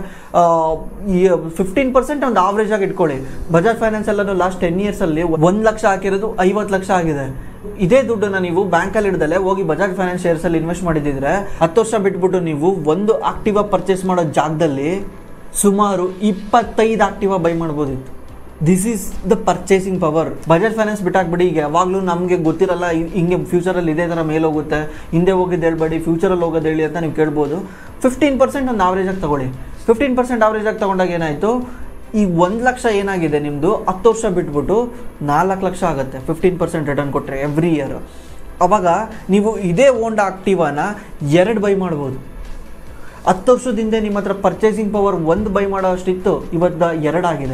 ಫಿಫ್ಟೀನ್ ಪರ್ಸೆಂಟ್ ಒಂದು ಆವ್ರೇಜ್ ಆಗಿ ಇಟ್ಕೊಳ್ಳಿ ಬಜಾಜ್ ಫೈನಾನ್ಸ್ ಎಲ್ಲನೂ ಲಾಸ್ಟ್ ಟೆನ್ ಇಯರ್ಸಲ್ಲಿ ಒಂದು ಲಕ್ಷ ಹಾಕಿರೋದು ಐವತ್ತು ಲಕ್ಷ ಆಗಿದೆ ಇದೇ ದುಡ್ಡನ್ನ ನೀವು ಬ್ಯಾಂಕಲ್ಲಿ ಹಿಡ್ದಲೆ ಹೋಗಿ ಬಜಾಜ್ ಫೈನಾನ್ಸ್ ಶೇರ್ಸ್ ಅಲ್ಲಿ ಇನ್ವೆಸ್ಟ್ ಮಾಡಿದ್ರೆ ಹತ್ತು ವರ್ಷ ಬಿಟ್ಬಿಟ್ಟು ನೀವು ಒಂದು ಆಕ್ಟಿವಾ ಪರ್ಚೇಸ್ ಮಾಡೋ ಜಾಗದಲ್ಲಿ ಸುಮಾರು ಇಪ್ಪತ್ತೈದು ಆಕ್ಟಿವಾ ಬೈ ಮಾಡ್ಬೋದಿತ್ತು this is the purchasing power Bajaj Finance ಬಿಟ್ಟಾಕ್ಬಿಡಿ ಈಗ ಯಾವಾಗಲೂ ನಮಗೆ ಗೊತ್ತಿರಲ್ಲ ಹಿ- ಹಿಂಗೆ ಫ್ಯೂಚರಲ್ಲಿ ಇದೇ ಥರ ಮೇಲೆ ಹೋಗುತ್ತೆ ಹಿಂದೆ ಹೋಗಿದ್ದು ಹೇಳ್ಬೇಡಿ ಫ್ಯೂಚರಲ್ಲಿ ಹೋಗೋದು ಹೇಳಿ ಅಂತ ನೀವು ಕೇಳ್ಬೋದು ಫಿಫ್ಟೀನ್ ಪರ್ಸೆಂಟ್ ಒಂದು ಆವ್ರೇಜಾಗಿ ತಗೊಳ್ಳಿ ಫಿಫ್ಟೀನ್ ಪರ್ಸೆಂಟ್ ಆವ್ರೇಜಾಗಿ ತಗೊಂಡಾಗ ಏನಾಯಿತು ಈ ಒಂದು ಲಕ್ಷ ಏನಾಗಿದೆ ನಿಮ್ಮದು ಹತ್ತು ವರ್ಷ ಬಿಟ್ಬಿಟ್ಟು ನಾಲ್ಕು ಲಕ್ಷ ಆಗುತ್ತೆ ಫಿಫ್ಟೀನ್ ಪರ್ಸೆಂಟ್ ರಿಟರ್ನ್ ಕೊಟ್ಟರೆ ಎವ್ರಿ ಇಯರ್ ಅವಾಗ ನೀವು ಇದೇ ಓಂಡ್ ಆಕ್ಟಿವಾನ ಎರಡು ಬೈ ಮಾಡ್ಬೋದು ಹತ್ತು ವರ್ಷದ ನಿಮ್ಮ ಹತ್ರ ಪರ್ಚೇಸಿಂಗ್ ಪವರ್ ಒಂದು ಬೈ ಮಾಡೋ ಅಷ್ಟಿತ್ತು ಇವತ್ತು ಎರಡಾಗಿದೆ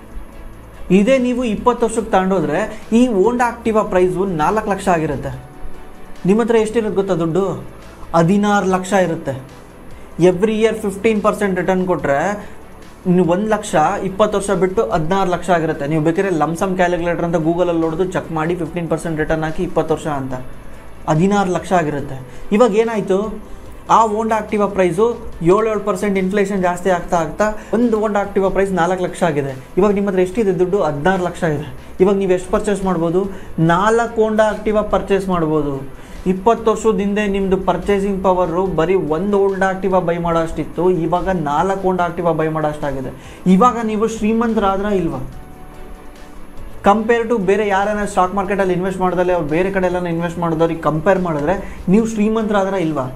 ಇದೇ ನೀವು ಇಪ್ಪತ್ತು ವರ್ಷಕ್ಕೆ ತಗೊಂಡೋದ್ರೆ ಈ ಓಂಡ್ ಆಕ್ಟಿವಾ ಪ್ರೈಸು ನಾಲ್ಕು ಲಕ್ಷ ಆಗಿರುತ್ತೆ ನಿಮ್ಮ ಹತ್ರ ಎಷ್ಟಿರುತ್ತೆ ಗೊತ್ತಾ ದುಡ್ಡು ಹದಿನಾರು ಲಕ್ಷ ಇರುತ್ತೆ every year fifteen percent return ಕೊಟ್ಟರೆ ನೀವು ಒಂದು ಲಕ್ಷ ಇಪ್ಪತ್ತು ವರ್ಷ ಬಿಟ್ಟು ಹದಿನಾರು ಲಕ್ಷ ಆಗಿರುತ್ತೆ ನೀವು ಬೇಕಾದ್ರೆ ಲಮ್ಸಮ್ ಕ್ಯಾಲ್ಕುಲೇಟರ್ ಅಂತ ಗೂಗಲಲ್ಲಿ ನೋಡಿದು ಚೆಕ್ ಮಾಡಿ ಫಿಫ್ಟೀನ್ ಪರ್ಸೆಂಟ್ ರಿಟರ್ನ್ ಹಾಕಿ ಇಪ್ಪತ್ತು ವರ್ಷ ಅಂತ ಹದಿನಾರು ಲಕ್ಷ ಆಗಿರುತ್ತೆ ಇವಾಗ ಏನಾಯಿತು ಆ ಓಂಡ್ ಆಕ್ಟಿವಾ ಪ್ರೈಸು ಏಳು ಏಳು ಪರ್ಸೆಂಟ್ ಇನ್ಫ್ಲೇಷನ್ ಜಾಸ್ತಿ ಆಗ್ತಾ ಆಗ್ತಾ ಒಂದು ಓಂಡ್ ಆಕ್ಟಿವಾ ಪ್ರೈಸ್ ನಾಲ್ಕು ಲಕ್ಷ ಆಗಿದೆ ಇವಾಗ ನಿಮ್ಮ ಹತ್ರ ಎಷ್ಟಿದೆ ದುಡ್ಡು ಹದಿನಾರು ಲಕ್ಷ ಇದೆ ಇವಾಗ ನೀವು ಎಷ್ಟು ಪರ್ಚೇಸ್ ಮಾಡ್ಬೋದು ನಾಲ್ಕು ಓಂಡ ಆಕ್ಟಿವಾ ಪರ್ಚೇಸ್ ಮಾಡ್ಬೋದು ಇಪ್ಪತ್ತು ವರ್ಷದ ಹಿಂದೆ ನಿಮ್ಮದು ಪರ್ಚೇಸಿಂಗ್ ಪವರು ಬರೀ ಒಂದು ಓಲ್ಡ್ ಆಕ್ಟಿವಾ ಬೈ ಮಾಡೋ ಅಷ್ಟಿತ್ತು ಇವಾಗ ನಾಲ್ಕು ಓಲ್ಡ್ ಆಕ್ಟಿವಾ ಬೈ ಮಾಡೋ ಅಷ್ಟಾಗಿದೆ ಇವಾಗ ನೀವು ಶ್ರೀಮಂತರಾದ್ರ ಇಲ್ವಾ ಕಂಪೇರ್ ಟು ಬೇರೆ ಯಾರನ್ನ ಸ್ಟಾಕ್ ಮಾರ್ಕೆಟಲ್ಲಿ ಇನ್ವೆಸ್ಟ್ ಮಾಡ್ದಲೆ ಅವ್ರು ಬೇರೆ ಕಡೆ ಎಲ್ಲ ಇನ್ವೆಸ್ಟ್ ಮಾಡಿದವ್ರಿಗೆ ಕಂಪೇರ್ ಮಾಡಿದ್ರೆ ನೀವು ಶ್ರೀಮಂತರಾದ್ರ ಇಲ್ವಾ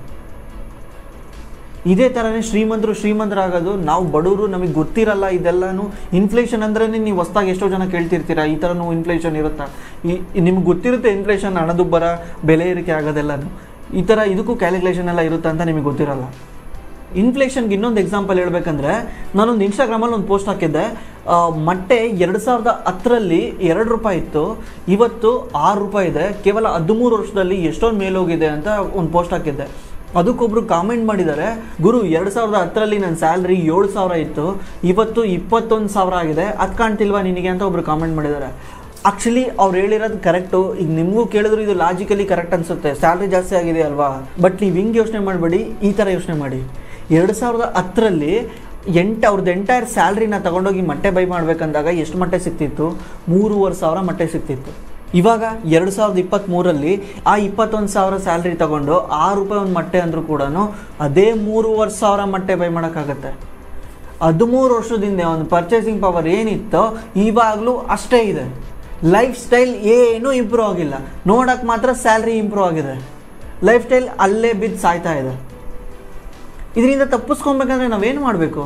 ಇದೇ ಥರನೇ ಶ್ರೀಮಂತರು ಶ್ರೀಮಂತರಾಗೋದು ನಾವು ಬಡವರು ನಮಗೆ ಗೊತ್ತಿರಲ್ಲ ಇದೆಲ್ಲನೂ ಇನ್ಫ್ಲೇಷನ್ ಅಂದ್ರೆ ನೀವು ಹೊಸ್ದಾಗಿ ಎಷ್ಟೋ ಜನ ಕೇಳ್ತಿರ್ತೀರಾ ಈ ಥರನೂ ಇನ್ಫ್ಲೇಷನ್ ಇರುತ್ತಾ ಈ ನಿಮ್ಗೆ ಗೊತ್ತಿರುತ್ತೆ ಇನ್ಫ್ಲೇಷನ್ ಹಣದುಬ್ಬರ ಬೆಲೆ ಏರಿಕೆ ಆಗೋದೆಲ್ಲನೂ ಈ ಥರ ಇದಕ್ಕೂ ಕ್ಯಾಲ್ಕುಲೇಷನ್ ಎಲ್ಲ ಇರುತ್ತೆ ಅಂತ ನಿಮಗೆ ಗೊತ್ತಿರಲ್ಲ ಇನ್ಫ್ಲೇಷನ್ಗೆ ಇನ್ನೊಂದು ಎಕ್ಸಾಂಪಲ್ ಹೇಳ್ಬೇಕಂದ್ರೆ ನಾನೊಂದು ಇನ್ಸ್ಟಾಗ್ರಾಮಲ್ಲಿ ಒಂದು ಪೋಸ್ಟ್ ಹಾಕಿದ್ದೆ ಆ, ಮೊಟ್ಟೆ ಎರಡು ಸಾವಿರದ ಹತ್ತರಲ್ಲಿ ಎರಡು ರೂಪಾಯಿ ಇತ್ತು ಇವತ್ತು ಆರು ರೂಪಾಯಿ ಇದೆ ಕೇವಲ ಹದಿಮೂರು ವರ್ಷದಲ್ಲಿ ಎಷ್ಟೊಂದು ಮೇಲೋಗಿದೆ ಅಂತ ಒಂದು ಪೋಸ್ಟ್ ಹಾಕಿದ್ದೆ ಅದಕ್ಕೊಬ್ರು ಕಾಮೆಂಟ್ ಮಾಡಿದ್ದಾರೆ ಗುರು ಎರಡು ಸಾವಿರದ ಹತ್ತರಲ್ಲಿ ನನ್ನ ಸ್ಯಾಲ್ರಿ ಏಳು ಸಾವಿರ ಇತ್ತು ಇವತ್ತು ಇಪ್ಪತ್ತೊಂದು ಸಾವಿರ ಆಗಿದೆ ಅದು ಕಾಣ್ತಿಲ್ವಾ ನಿನಗೆ ಅಂತ ಒಬ್ರು ಕಾಮೆಂಟ್ ಮಾಡಿದ್ದಾರೆ ಆಕ್ಚುಲಿ ಅವ್ರು ಹೇಳಿರೋದು ಕರೆಕ್ಟು ಈಗ ನಿಮಗೂ ಕೇಳಿದ್ರು ಇದು ಲಾಜಿಕಲಿ ಕರೆಕ್ಟ್ ಅನ್ಸುತ್ತೆ ಸ್ಯಾಲ್ರಿ ಜಾಸ್ತಿ ಆಗಿದೆ ಅಲ್ವಾ ಬಟ್ ನೀವು ಹಿಂಗೆ ಯೋಚನೆ ಮಾಡಬೇಡಿ ಈ ಥರ ಯೋಚನೆ ಮಾಡಿ ಎರಡು ಸಾವಿರದ ಹತ್ತರಲ್ಲಿ ಎಂಟು ಅವ್ರದ್ದು ಎಂಟೈರ್ ಸ್ಯಾಲ್ರಿನ ತಗೊಂಡೋಗಿ ಮೊಟ್ಟೆ ಬೈ ಮಾಡ್ಬೇಕಂದಾಗ ಎಷ್ಟು ಮೊಟ್ಟೆ ಸಿಕ್ತಿತ್ತು ಮೂರುವರೆ ಸಾವಿರ ಮೊಟ್ಟೆ ಸಿಕ್ತಿತ್ತು ಇವಾಗ ಎರಡು ಸಾವಿರದ ಇಪ್ಪತ್ತ್ಮೂರಲ್ಲಿ ಆ ಇಪ್ಪತ್ತೊಂದು ಸಾವಿರ ಸ್ಯಾಲ್ರಿ ತಗೊಂಡು ಆರು ರೂಪಾಯಿ ಒಂದು ಮೊಟ್ಟೆ ಅಂದರೂ ಕೂಡ ಅದೇ ಮೂರುವರೆ ಸಾವಿರ ಮೊಟ್ಟೆ ಬೈ ಮಾಡೋಕ್ಕಾಗತ್ತೆ ಹದಿಮೂರು ವರ್ಷದಿಂದ ಒಂದು ಪರ್ಚೇಸಿಂಗ್ ಪವರ್ ಏನಿತ್ತೋ ಇವಾಗಲೂ ಅಷ್ಟೇ ಇದೆ ಲೈಫ್ ಸ್ಟೈಲ್ ಏನೂ ಇಂಪ್ರೂವ್ ಆಗಿಲ್ಲ ನೋಡೋಕೆ ಮಾತ್ರ ಸ್ಯಾಲ್ರಿ ಇಂಪ್ರೂವ್ ಆಗಿದೆ ಲೈಫ್ ಸ್ಟೈಲ್ ಅಲ್ಲೇ ಬಿದ್ದು ಸಾಯ್ತಾ ಇದೆ ಇದರಿಂದ ತಪ್ಪಿಸ್ಕೊಬೇಕಂದ್ರೆ ನಾವೇನು ಮಾಡಬೇಕು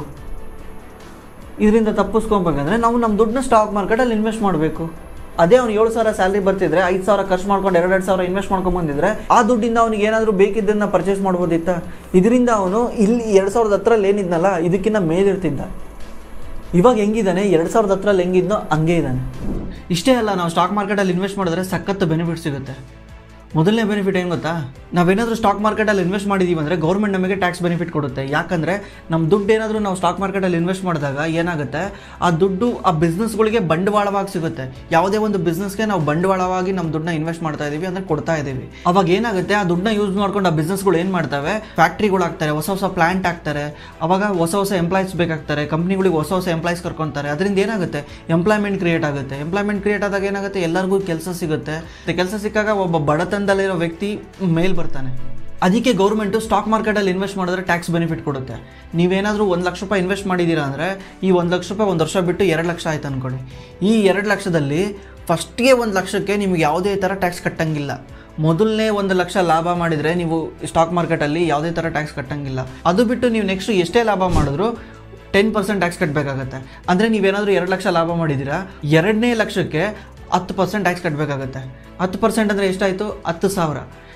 ಇದರಿಂದ ತಪ್ಪಿಸ್ಕೊಬೇಕಂದ್ರೆ ನಾವು ನಮ್ಮ ದುಡ್ಡನ್ನ ಸ್ಟಾಕ್ ಮಾರ್ಕೆಟಲ್ಲಿ ಇನ್ವೆಸ್ಟ್ ಮಾಡಬೇಕು ಅದೇ ಅವ್ನು ಏಳು ಸಾವಿರ ಸ್ಯಾಲ್ರಿ ಬರ್ತಿದ್ರೆ ಐದು ಸಾವಿರ ಖರ್ಚು ಮಾಡ್ಕೊಂಡು ಎರಡೆರಡು ಸಾವಿರ ಇನ್ವೆಸ್ಟ್ ಮಾಡ್ಕೊಂಡ್ ಬಂದಿದ್ರೆ ಆ ದುಡ್ಡಿಂದ ಅವ್ನಿಗೆ ಏನಾದರೂ ಬೇಕಿದ್ದನ್ನ ಪರ್ಚೇಸ್ ಮಾಡ್ಬೋದಿತ್ತ ಇದರಿಂದ ಅವನು ಇಲ್ಲಿ ಎರಡು ಸಾವಿರದ ಹತ್ತರಲ್ಲಿ ಏನಿದ್ನಲ್ಲ ಇದಕ್ಕಿಂತ ಮೇಲಿರ್ತಿದ್ದ ಇವಾಗ ಹೆಂಗಿದ್ದಾನೆ ಎರಡು ಸಾವಿರದ ಹತ್ತರಲ್ಲಿ ಹೆಂಗಿದ್ನೋ ಹಂಗೆ ಇದ್ದಾನೆ ಇಷ್ಟೇ ಅಲ್ಲ ನಾವು ಸ್ಟಾಕ್ ಮಾರ್ಕೆಟಲ್ಲಿ ಇನ್ವೆಸ್ಟ್ ಮಾಡಿದ್ರೆ ಸಖತ್ತು ಬೆನಿಫಿಟ್ ಸಿಗುತ್ತೆ ಮೊದಲನೇ ಬೆನಿಫಿಟ್ ಏನು ಗೊತ್ತಾ ನಾವೇನಾದರೂ ಸ್ಟಾಕ್ ಮಾರ್ಕೆಟಲ್ಲಿ ಇನ್ವೆಸ್ಟ್ ಮಾಡಿದ್ದೀವಿ ಅಂದರೆ ಗೌರ್ಮೆಂಟ್ ನಮಗೆ ಟ್ಯಾಕ್ಸ್ ಬೆನಿಫಿಟ್ ಕೊಡುತ್ತೆ ಯಾಕಂದರೆ ನಮ್ಮ ದುಡ್ಡು ಏನಾದರೂ ನಾವು ಸ್ಟಾಕ್ ಮಾರ್ಕೆಟಲ್ಲಿ ಇನ್ವೆಸ್ಟ್ ಮಾಡಿದಾಗ ಏನಾಗುತ್ತೆ ಆ ದುಡ್ಡು ಆ ಬಿಸ್ನೆಸ್ಗಳಿಗೆ ಬಂಡವಾಳವಾಗಿ ಸಿಗುತ್ತೆ ಯಾವುದೇ ಒಂದು ಬಿಸ್ನೆಸ್ಗೆ ನಾವು ಬಂಡವಾಳವಾಗಿ ನಮ್ಮ ದುಡ್ಡನ್ನ ಇನ್ವೆಸ್ಟ್ ಮಾಡ್ತಾ ಇದ್ದೀವಿ ಅಂದರೆ ಕೊಡ್ತಾ ಇದ್ದೀವಿ ಅವಾಗ ಏನಾಗುತ್ತೆ ಆ ದುಡ್ಡನ್ನ ಯೂಸ್ ಮಾಡ್ಕೊಂಡು ಆ ಬಿಸ್ನೆಸ್ಗಳು ಏನು ಮಾಡ್ತವೆ ಫ್ಯಾಕ್ಟ್ರಿಗಳು ಹಾಕ್ತಾರೆ ಹೊಸ ಹೊಸ ಪ್ಲಾಂಟ್ ಹಾಕ್ತಾರೆ ಅವಾಗ ಹೊಸ ಹೊಸ ಎಂಪ್ಲಾಯ್ಸ್ ಬೇಕಾಗ್ತಾರೆ ಕಂಪ್ನಿಗಳಿಗೆ ಹೊಸ ಹೊಸ ಎಂಪ್ಲಾಯ್ಸ್ ಕರ್ಕೊತಾರೆ ಅದರಿಂದ ಏನಾಗುತ್ತೆ ಎಂಪ್ಲಾಯ್ಮೆಂಟ್ ಕ್ರಿಯೇಟ್ ಆಗುತ್ತೆ ಎಂಪ್ಲಾಯ್ಮೆಂಟ್ ಕ್ರಿಯೇಟ್ ಆದಾಗ ಏನಾಗುತ್ತೆ ಎಲ್ಲರಿಗೂ ಕೆಲಸ ಸಿಗುತ್ತೆ ಕೆಲಸ ಸಿಕ್ಕಾಗ ಒಬ್ಬ ಬಡತನದಲ್ಲಿರೋ ವ್ಯಕ್ತಿ ಮೇಲ್ ಬರ್ತಾನೆ ಅದಕ್ಕೆ ಗೌರ್ಮೆಂಟು ಸ್ಟಾಕ್ ಮಾರ್ಕೆಟಲ್ಲಿ ಇನ್ವೆಸ್ಟ್ ಮಾಡಿದ್ರೆ ಟ್ಯಾಕ್ಸ್ ಬೆನಿಫಿಟ್ ಕೊಡುತ್ತೆ ನೀವೇನಾದರೂ ಒಂದು ಲಕ್ಷ ರೂಪಾಯಿ ಇನ್ವೆಸ್ಟ್ ಮಾಡಿದ್ದೀರಾ ಅಂದರೆ ಈ ಒಂದು ಲಕ್ಷ ರೂಪಾಯಿ ಒಂದು ವರ್ಷ ಬಿಟ್ಟು ಎರಡು ಲಕ್ಷ ಆಯ್ತು ಅಂದ್ಕೊಳ್ಳಿ ಈ ಎರಡು ಲಕ್ಷದಲ್ಲಿ ಫಸ್ಟ್ಗೆ ಒಂದು ಲಕ್ಷಕ್ಕೆ ನಿಮ್ಗೆ ಯಾವುದೇ ಥರ ಟ್ಯಾಕ್ಸ್ ಕಟ್ಟಂಗಿಲ್ಲ ಮೊದಲನೇ ಒಂದು ಲಕ್ಷ ಲಾಭ ಮಾಡಿದರೆ ನೀವು ಸ್ಟಾಕ್ ಮಾರ್ಕೆಟಲ್ಲಿ ಯಾವುದೇ ಥರ ಟ್ಯಾಕ್ಸ್ ಕಟ್ಟಂಗಿಲ್ಲ ಅದು ಬಿಟ್ಟು ನೀವು ನೆಕ್ಸ್ಟ್ ಎಷ್ಟೇ ಲಾಭ ಮಾಡಿದ್ರು ಟೆನ್ ಪರ್ಸೆಂಟ್ ಟ್ಯಾಕ್ಸ್ ಕಟ್ಟಬೇಕಾಗತ್ತೆ ಅಂದರೆ ನೀವೇನಾದರೂ ಎರಡು ಲಕ್ಷ ಲಾಭ ಮಾಡಿದ್ದೀರಾ ಎರಡನೇ ಲಕ್ಷಕ್ಕೆ ಹತ್ತು ಪರ್ಸೆಂಟ್ ಟ್ಯಾಕ್ಸ್ ಕಟ್ಟಬೇಕಾಗತ್ತೆ ಹತ್ತು ಪರ್ಸೆಂಟ್ ಅಂದರೆ ಎಷ್ಟಾಯಿತು ಹತ್ತು ಸಾವಿರ